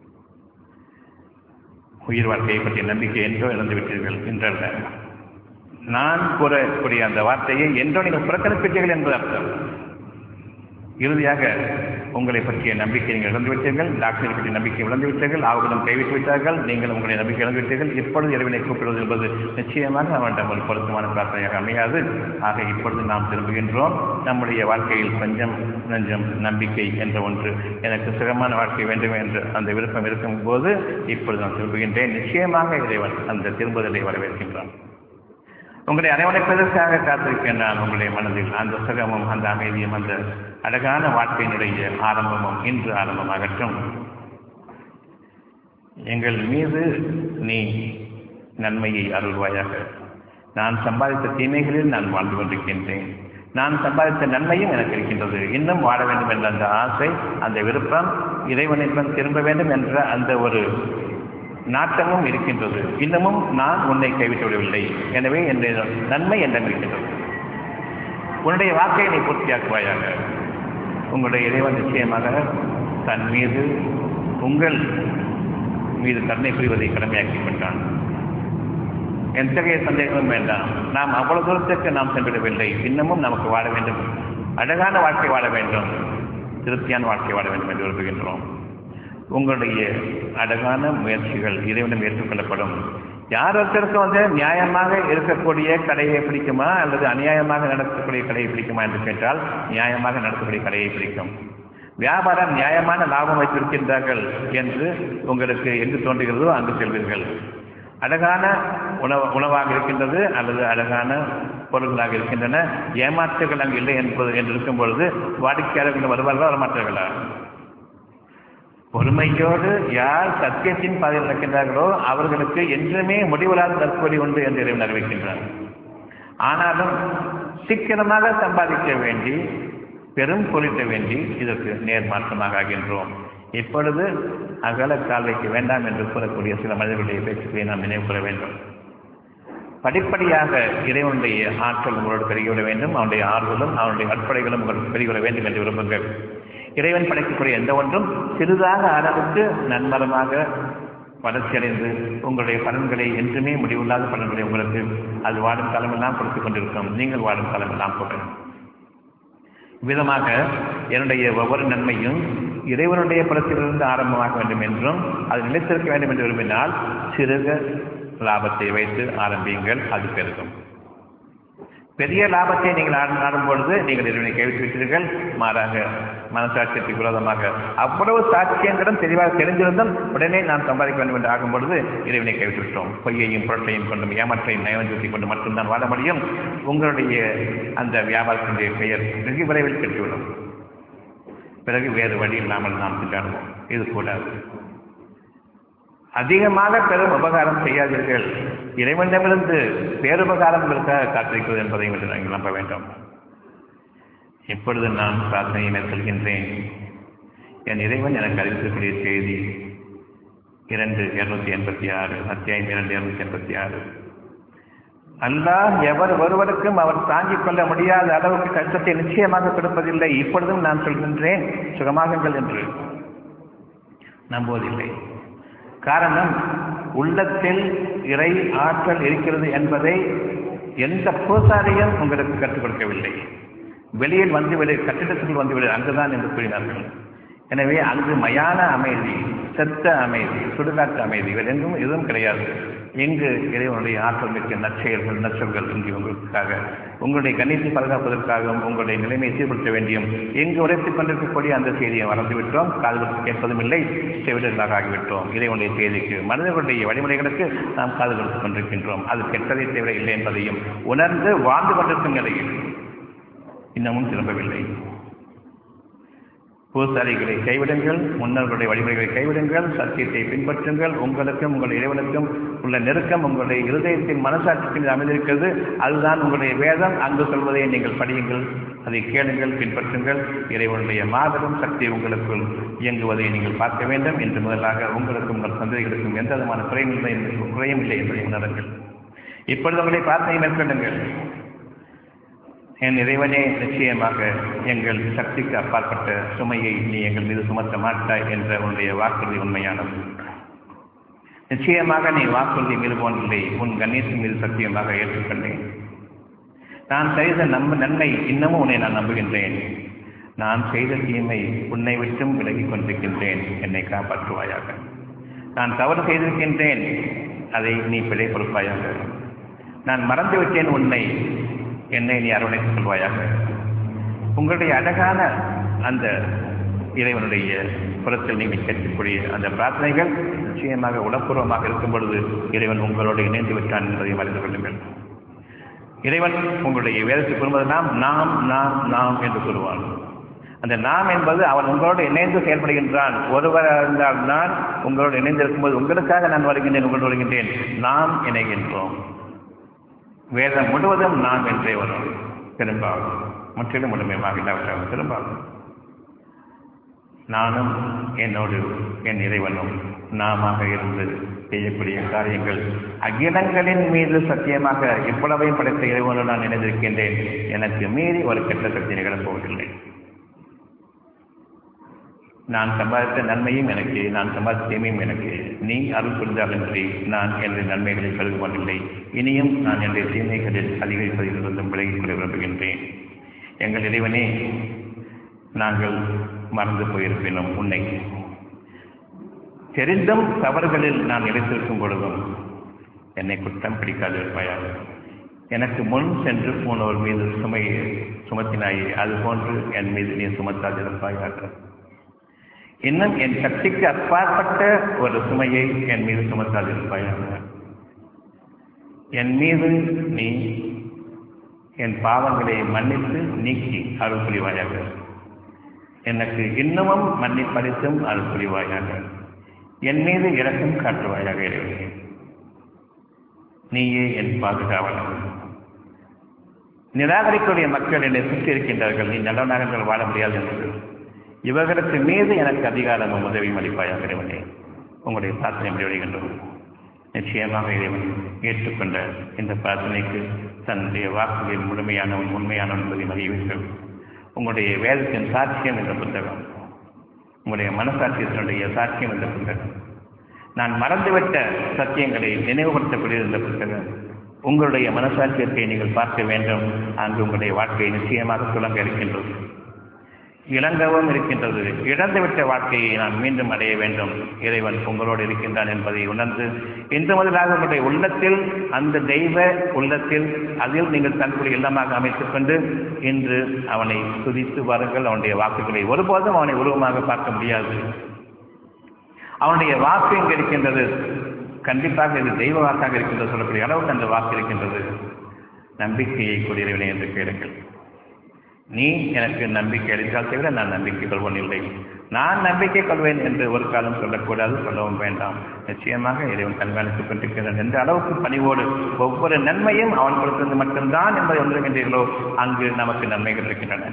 உயிர் வாழ்க்கையை பற்றிய நம்பிக்கை என்றோ இழந்து விட்டீர்கள் என்றல்ல நான் கூறக்கூடிய அந்த வார்த்தையை என்றோ நீங்கள் புறக்கணிப்பீர்கள் என்பது அர்த்தம் இறுதியாக உங்களை பற்றிய நம்பிக்கை நீங்கள் இழந்து விட்டீர்கள் டாக்டரை பற்றிய நம்பிக்கை இழந்து விட்டீர்கள் அவர்களும் கைவிட்டு விட்டார்கள் நீங்கள் உங்களுடைய நம்பிக்கை இழந்து விட்டீர்கள் இப்பொழுது இறைவனை கூப்பிடுவது என்பது நிச்சயமாக அவனிடம் ஒரு பொருத்தமான பிரார்த்தனையாக அமையாது ஆக இப்பொழுது நாம் திரும்புகின்றோம் நம்முடைய வாழ்க்கையில் கொஞ்சம் நெஞ்சம் நம்பிக்கை என்ற ஒன்று எனக்கு சுகமான வாழ்க்கை வேண்டும் என்று அந்த விருப்பம் இருக்கும் போது இப்பொழுது நான் திரும்புகின்றேன் நிச்சயமாக இறைவன் அந்த திரும்புதலை வரவேற்கின்றான் உங்களை அரவணைப்பதற்காக காத்திருக்கின்றான் உங்களுடைய மனதில் அந்த சுகமும் அந்த அமைதியும் அந்த அழகான வாழ்க்கையினுடைய ஆரம்பமும் இன்று ஆரம்பமாகட்டும் எங்கள் மீது நீ நன்மையை அருள்வாயாக நான் சம்பாதித்த தீமைகளில் நான் வாழ்ந்து கொண்டிருக்கின்றேன் நான் சம்பாதித்த நன்மையும் எனக்கு இருக்கின்றது இன்னும் வாழ வேண்டும் என்ற அந்த ஆசை அந்த விருப்பம் இறைவனிடம் திரும்ப வேண்டும் என்ற அந்த ஒரு நாட்டமும் இருக்கின்றது இன்னமும் நான் உன்னை கைவிட்டு விடவில்லை எனவே என்னுடைய நன்மை என்னிடம் இருக்கின்றது உன்னுடைய வாக்கை நீ பூர்த்தியாக்குவாயாக உங்களுடைய இறைவன் நிச்சயமாக தன் மீது உங்கள் மீது கருணை புரிவதை கடமையாக்கி கொண்டான் எத்தகைய சந்தேகமும் வேண்டாம் நாம் அவ்வளவு தூரத்திற்கு நாம் சென்றுவிடவில்லை இன்னமும் நமக்கு வாழ வேண்டும் அழகான வாழ்க்கை வாழ வேண்டும் திருப்தியான வாழ்க்கை வாழ வேண்டும் என்று விரும்புகின்றோம் உங்களுடைய அழகான முயற்சிகள் இறைவனம் ஏற்றுக்கொள்ளப்படும் யார் ஒருத்தருக்கு வந்து நியாயமாக இருக்கக்கூடிய கடையை பிடிக்குமா அல்லது அநியாயமாக நடக்கக்கூடிய கடையை பிடிக்குமா என்று கேட்டால் நியாயமாக நடக்கக்கூடிய கடையை பிடிக்கும் வியாபாரம் நியாயமான லாபம் வைத்திருக்கின்றார்கள் என்று உங்களுக்கு எங்கு தோன்றுகிறதோ அங்கு செல்வீர்கள் அழகான உணவு உணவாக இருக்கின்றது அல்லது அழகான பொருள்களாக இருக்கின்றன ஏமாற்றுகள் அங்கு இல்லை என்பது என்று இருக்கும் பொழுது வாடிக்கையாளர்கள் வருவார்களா வரமாட்டார்களா பொறுமையோடு யார் சத்தியத்தின் பாதையில் நடக்கின்றார்களோ அவர்களுக்கு என்றுமே முடிவில்லாத தற்கொலை உண்டு என்று இறைவன் அறிவிக்கின்றார் ஆனாலும் சீக்கிரமாக சம்பாதிக்க வேண்டி பெரும் பொருட்ட வேண்டி இதற்கு நேர்மாற்றமாக ஆகின்றோம் இப்பொழுது அகல கால்வைக்கு வேண்டாம் என்று கூறக்கூடிய சில மனிதர்களுடைய பேச்சுக்களை நாம் நினைவு கூற வேண்டும் படிப்படியாக இறைவனுடைய ஆற்றல் உங்களோடு பெருகிவிட வேண்டும் அவனுடைய ஆறுதலும் அவனுடைய அற்படைகளும் உங்களுக்கு பெருகிவிட வேண்டும் என்று விரும்புங்கள் இறைவன் படைக்கக்கூடிய எந்த ஒன்றும் சிறிதாக அளவுக்கு நன்மரமாக வளர்ச்சியடைந்து உங்களுடைய பலன்களை என்றுமே முடிவில்லாத பலன்களை உங்களுக்கு அது வாடும் காலமெல்லாம் கொடுத்துக் கொண்டிருக்கும் நீங்கள் வாடும் காலமெல்லாம் போகணும் விதமாக என்னுடைய ஒவ்வொரு நன்மையும் இறைவனுடைய புறத்திலிருந்து ஆரம்பமாக வேண்டும் என்றும் அது நிலைத்திருக்க வேண்டும் என்று விரும்பினால் சிறுக லாபத்தை வைத்து ஆரம்பியுங்கள் அது பெருகும் பெரிய லாபத்தை நீங்கள் நாடும் பொழுது நீங்கள் இறைவனை கைவிட்டு விட்டீர்கள் மாறாக மனசாட்சியத்துக்கு விரோதமாக அவ்வளவு சாட்சியங்களும் தெளிவாக தெரிந்திருந்தும் உடனே நாம் சம்பாதிக்க வேண்டும் என்று ஆகும் பொழுது இறைவனை கைவிட்டுவிட்டோம் பொய்யையும் புரட்டையும் கொண்டும் ஏமாற்றையும் நயவஞ்சத்தை கொண்டு மட்டும்தான் வாழ முடியும் உங்களுடைய அந்த வியாபாரத்தினுடைய பெயர் வெகு விரைவில் கெட்டுவிடும் பிறகு வேறு வழி இல்லாமல் நாம் திண்டாடுவோம் இது கூடாது அதிகமாக பெரும் உபகாரம் செய்யாதீர்கள் இறைவனிடமிருந்து பேருபகாரம் உங்களுக்காக காத்திருக்கிறது என்பதையும் என்று நீங்கள் நம்ப வேண்டும் இப்பொழுது நான் பிரார்த்தனையை மேற்கொள்கின்றேன் என் இறைவன் எனக்கு அறிவிக்கக்கூடிய செய்தி இரண்டு இருநூத்தி எண்பத்தி ஆறு அத்தியாயம் இரண்டு இருநூத்தி எண்பத்தி ஆறு அல்லாஹ் எவர் ஒருவருக்கும் அவர் தாங்கிக் கொள்ள முடியாத அளவுக்கு கஷ்டத்தை நிச்சயமாக கொடுப்பதில்லை இப்பொழுதும் நான் சொல்கின்றேன் சுகமாகுங்கள் என்று நம்புவதில்லை காரணம் உள்ளத்தில் இறை ஆற்றல் இருக்கிறது என்பதை எந்த பூசாரியும் உங்களுக்கு கற்றுக் கொடுக்கவில்லை வெளியில் வந்துவிடு கட்டிடத்துக்குள் வந்துவிடு அங்குதான் என்று கூறினார்கள் எனவே அங்கு மயான அமைதி செத்த அமைதி சுடுகாட்டு அமைதி வேறு எங்கும் எதுவும் கிடையாது எங்கு இறைவனுடைய ஆற்றல் மிக்க நற்செயல்கள் நற்சொல்கள் இங்கு உங்களுக்காக உங்களுடைய கண்ணியத்தை பாதுகாப்பதற்காகவும் உங்களுடைய நிலைமையை சீர்படுத்த வேண்டியும் எங்கு உரைத்துக் கொண்டிருக்கக்கூடிய அந்த செய்தியை மறந்துவிட்டோம் காதுகளுக்கு கேட்பதும் இல்லை செவிடர்களாக ஆகிவிட்டோம் இறைவனுடைய செய்திக்கு மனிதர்களுடைய வழிமுறைகளுக்கு நாம் காது கொடுத்துக் கொண்டிருக்கின்றோம் அது கெட்டதை தவிர இல்லை என்பதையும் உணர்ந்து வாழ்ந்து கொண்டிருக்கும் நிலையில் இன்னமும் திரும்பவில்லை பூசாரிகளை கைவிடுங்கள் முன்னோர்களுடைய வழிமுறைகளை கைவிடுங்கள் சத்தியத்தை பின்பற்றுங்கள் உங்களுக்கும் உங்கள் இறைவனுக்கும் உள்ள நெருக்கம் உங்களுடைய இருதயத்தின் மனசாட்சிக்கு அமைந்திருக்கிறது அதுதான் உங்களுடைய வேதம் அங்கு சொல்வதை நீங்கள் படியுங்கள் அதை கேளுங்கள் பின்பற்றுங்கள் இறைவனுடைய மாபெரும் சக்தி உங்களுக்குள் இயங்குவதை நீங்கள் பார்க்க வேண்டும் என்று முதலாக உங்களுக்கும் உங்கள் சந்ததிகளுக்கும் எந்த விதமான குறையும் இல்லை குறையும் இல்லை என்பதை உணருங்கள் இப்பொழுது உங்களை பிரார்த்தனை மேற்கொள்ளுங்கள் என் இறைவனே நிச்சயமாக எங்கள் சக்திக்கு அப்பாற்பட்ட சுமையை நீ எங்கள் மீது சுமத்த மாட்டாய் என்ற உன்னுடைய வாக்குறுதி உண்மையானது நிச்சயமாக நீ வாக்குறுதி மீது போனில்லை உன் கணேசன் மீது சத்தியமாக ஏற்றுக்கொண்டேன் நான் செய்த நம்ப நன்மை இன்னமும் உன்னை நான் நம்புகின்றேன் நான் செய்த தீமை உன்னை விட்டும் விலகிக் கொண்டிருக்கின்றேன் என்னை காப்பாற்றுவாயாக நான் தவறு செய்திருக்கின்றேன் அதை நீ பிழை பொறுப்பாயாக நான் மறந்துவிட்டேன் உன்னை என்னை நீ அரவணைத்துக் கொள்வாயாக உங்களுடைய அழகான அந்த இறைவனுடைய புறத்தில் நீங்கள் கேட்கக்கூடிய அந்த பிரார்த்தனைகள் நிச்சயமாக உடற்பூர்வமாக இருக்கும் பொழுது இறைவன் உங்களோடு இணைந்து விட்டான் என்பதை மறைந்து கொள்ளுங்கள் இறைவன் உங்களுடைய வேதத்தை கூறுவதெல்லாம் நாம் நாம் நாம் என்று கூறுவான் அந்த நாம் என்பது அவன் உங்களோடு இணைந்து செயல்படுகின்றான் ஒருவர் இருந்தால் நான் உங்களோடு இணைந்து இருக்கும்போது உங்களுக்காக நான் வருகின்றேன் உங்களோடு வருகின்றேன் நாம் இணைகின்றோம் வேதம் முழுவதும் நாம் என்றே வரும் திரும்பாகும் முற்றிலும் முழுமையாக இல்லாவிட்டாலும் திரும்பாகும் நானும் என்னோடு என் இறைவனும் நாமாக இருந்து செய்யக்கூடிய காரியங்கள் அகிலங்களின் மீது சத்தியமாக இவ்வளவையும் படைத்த இறைவனோடு நான் இணைந்திருக்கின்றேன் எனக்கு மீறி ஒரு கெட்ட சக்தி நிகழப்போவதில்லை நான் சம்பாதித்த நன்மையும் எனக்கு நான் சம்பாதித்த தீமையும் எனக்கு நீ அருள் புரிந்தாலின்றி நான் என்னுடைய நன்மைகளை கருதுவதில்லை இனியும் நான் என்னுடைய தீமைகளில் அதிகரிப்பதிலிருந்தும் விலகிக் கொள்ள விரும்புகின்றேன் எங்கள் இறைவனே நாங்கள் மறந்து போயிருப்பினும் உன்னை தெரிந்தும் தவறுகளில் நான் நிலைத்திருக்கும் பொழுதும் என்னை குற்றம் பிடிக்காது இருப்பாயாக எனக்கு முன் சென்று போனோர் மீது சுமையை சுமத்தினாயே அது போன்று என் மீது நீ சுமத்தாதிருப்பாயாக இன்னும் என் சக்திக்கு அப்பாற்பட்ட ஒரு சுமையை என் மீது சுமத்தாதிருப்பாயாக என் மீது நீ என் பாவங்களை மன்னித்து நீக்கி அருள் புரிவாயாக எனக்கு இன்னமும் மன்னிப்பளித்தும் அருள் புரிவாயாக என் மீது இரக்கம் காட்டுவாயாக இறைவனே நீயே என் பாதுகாவலன் நிராகரிக்கக்கூடிய மக்கள் என்னை சுற்றி இருக்கின்றார்கள் நீ நல்லவனாக வாழ முடியாது என்பது இவர்களுக்கு மீது எனக்கு அதிகாரமும் உதவியும் அளிப்பாயாக இறைவனே உங்களுடைய பிரார்த்தனை முடிவடைகின்றோம் நிச்சயமாக இறைவன் ஏற்றுக்கொண்ட இந்த பிரார்த்தனைக்கு தன்னுடைய வாக்குகளில் முழுமையானவன் உண்மையானவன் என்பதை அறிவீர்கள் உங்களுடைய வேதத்தின் சாட்சியம் என்ற புத்தகம் உங்களுடைய மனசாட்சியத்தினுடைய சாட்சியம் என்ற புத்தகம் நான் மறந்துவிட்ட சத்தியங்களை நினைவுபடுத்தக்கூடிய இந்த புத்தகம் உங்களுடைய மனசாட்சியத்தை நீங்கள் பார்க்க வேண்டும் அங்கு உங்களுடைய வாழ்க்கை நிச்சயமாக துளங்க இருக்கின்றது இளங்கவும் இருக்கின்றது இழந்துவிட்ட வாழ்க்கையை நான் மீண்டும் அடைய வேண்டும் இறைவன் உங்களோடு இருக்கின்றான் என்பதை உணர்ந்து இன்று முதலாக உங்களுடைய உள்ளத்தில் அந்த தெய்வ உள்ளத்தில் அதில் நீங்கள் தன்னுடைய இல்லமாக அமைத்துக் கொண்டு இன்று அவனை துதித்து வாருங்கள் அவனுடைய வாக்குகளை ஒருபோதும் அவனை உருவமாக பார்க்க முடியாது அவனுடைய வாக்கு இங்கு இருக்கின்றது கண்டிப்பாக இது தெய்வ வாக்காக இருக்கின்றது சொல்லக்கூடிய அளவுக்கு அந்த வாக்கு இருக்கின்றது நம்பிக்கையை கூடியவனே என்று கேளுங்கள் நீ எனக்கு நம்பிக்கை அளித்தால் தவிர நான் நம்பிக்கை கொள்வன் இல்லை நான் நம்பிக்கை கொள்வேன் என்று ஒரு காலம் சொல்லக்கூடாது சொல்லவும் வேண்டாம் நிச்சயமாக இறைவன் கண்காணித்துக் கொண்டிருக்கிறான் என்ற அளவுக்கு பணிவோடு ஒவ்வொரு நன்மையும் அவன் கொடுத்தது மட்டும்தான் என்பதை உணர்கின்றீர்களோ அங்கு நமக்கு நன்மைகள் இருக்கின்றன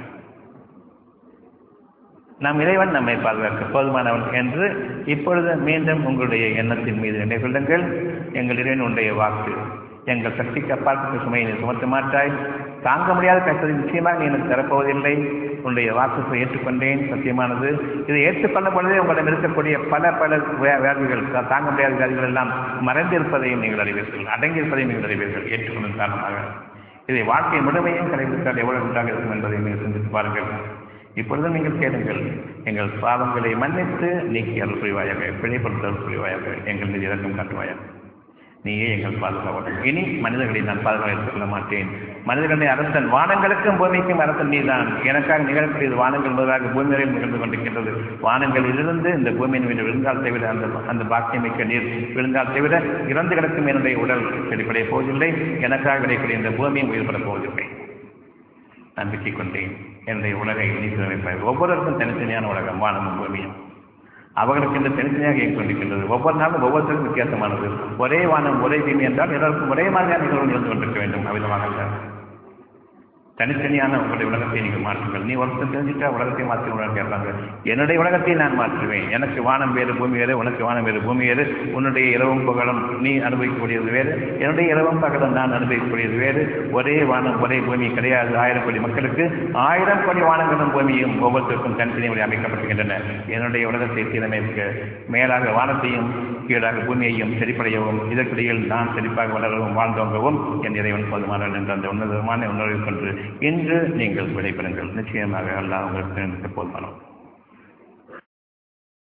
நம் இறைவன் நம்மை பாதுகாக்க போதுமானவன் என்று இப்பொழுது மீண்டும் உங்களுடைய எண்ணத்தின் மீது நினைவுள்ளுங்கள் எங்கள் இறைவன் உடைய வாக்கு எங்கள் சக்திக்கு அப்பாற்பட்ட சுமையை நீ சுமத்த மாட்டாய் தாங்க முடியாத கஷ்டத்தை நிச்சயமாக நீ எனக்கு தரப்போவதில்லை உன்னுடைய வாக்குகளை ஏற்றுக்கொண்டேன் சத்தியமானது இதை ஏற்றுக்கொள்ளும் பொழுதே உங்களிடம் இருக்கக்கூடிய பல பல வியாதிகள் தாங்க முடியாத வியாதிகள் எல்லாம் மறைந்திருப்பதையும் நீங்கள் அறிவீர்கள் அடங்கியிருப்பதையும் நீங்கள் அறிவீர்கள் ஏற்றுக்கொள்ளும் காரணமாக இதை வாழ்க்கை முழுமையும் கடைபிடித்தால் எவ்வளவு நன்றாக இருக்கும் என்பதை நீங்கள் சிந்தித்து பாருங்கள் இப்பொழுது நீங்கள் கேளுங்கள் எங்கள் பாவங்களை மன்னித்து நீக்கி அருள் புரிவாயாக பிழைப்படுத்த அருள் புரிவாயாக எங்கள் மீது இறக்கம் காட்டுவாயாக நீயே எங்கள் பாதுகாவலன் இனி மனிதர்களை நான் பாதுகாப்பு எடுத்துக் கொள்ள மாட்டேன் மனிதர்களை அரசன் வானங்களுக்கும் பூமிக்கும் அரசன் நீதான் எனக்காக நிகழக்கூடியது வானங்கள் முதலாக பூமி வரையில் நிகழ்ந்து கொண்டிருக்கின்றது வானங்களிலிருந்து இந்த பூமியின் மீது விழுந்தால் தவிர அந்த அந்த பாக்கியமிக்க நீர் விழுந்தால் தவிர இறந்து கிடக்கும் என்னுடைய உடல் வெளிப்படைய போவதில்லை எனக்காக கிடைக்கூடிய இந்த பூமியும் உயிர்படப் போவதில்லை நம்பிக்கை கொண்டேன் என்னுடைய உலகை நீக்கி வைப்பார் ஒவ்வொருவருக்கும் தனித்தனியான உலகம் வானமும் பூமியும் அவர்களுக்கு இந்த தனித்தனியாக இயங்கிக் கொண்டிருக்கின்றது ஒவ்வொரு நாளும் ஒவ்வொருத்தருக்கும் வித்தியாசமானது ஒரே வானம் ஒரே பூமி என்றால் எல்லாருக்கும் ஒரே மாதிரியான நிகழ்வு நடந்து கொண்டிருக்க வேண்டும் அவ்விதமாக தனித்தனியான உங்களுடைய உலகத்தை நீங்கள் மாற்றுங்கள் நீ ஒருத்தர் தெரிஞ்சுட்டா உலகத்தை மாற்றி உலகம் கேட்பாங்க என்னுடைய உலகத்தை நான் மாற்றுவேன் எனக்கு வானம் வேறு பூமி வேறு உனக்கு வானம் வேறு பூமி வேறு உன்னுடைய இரவும் பகலும் நீ அனுபவிக்கக்கூடியது வேறு என்னுடைய இரவும் பகலும் நான் அனுபவிக்கக்கூடியது வேறு ஒரே வானம் ஒரே பூமி கிடையாது ஆயிரம் கோடி மக்களுக்கு ஆயிரம் கோடி வானங்களும் பூமியும் ஒவ்வொருத்தருக்கும் தனித்தனியாக அமைக்கப்பட்டிருக்கின்றன என்னுடைய உலகத்தை சீரமைக்க மேலாக வானத்தையும் கீழாக பூமியையும் செழிப்படையவும் இதற்கிடையில் நான் செழிப்பாக வளரவும் வாழ்ந்தோங்கவும் என் இறைவன் போதுமானவன் என்ற அந்த உன்னதமான உணர்வை கொண்டு இன்று நீங்கள் விடைபெறுங்கள் நிச்சயமாக அல்லாஹ் உங்களுக்கு போதுமானவன்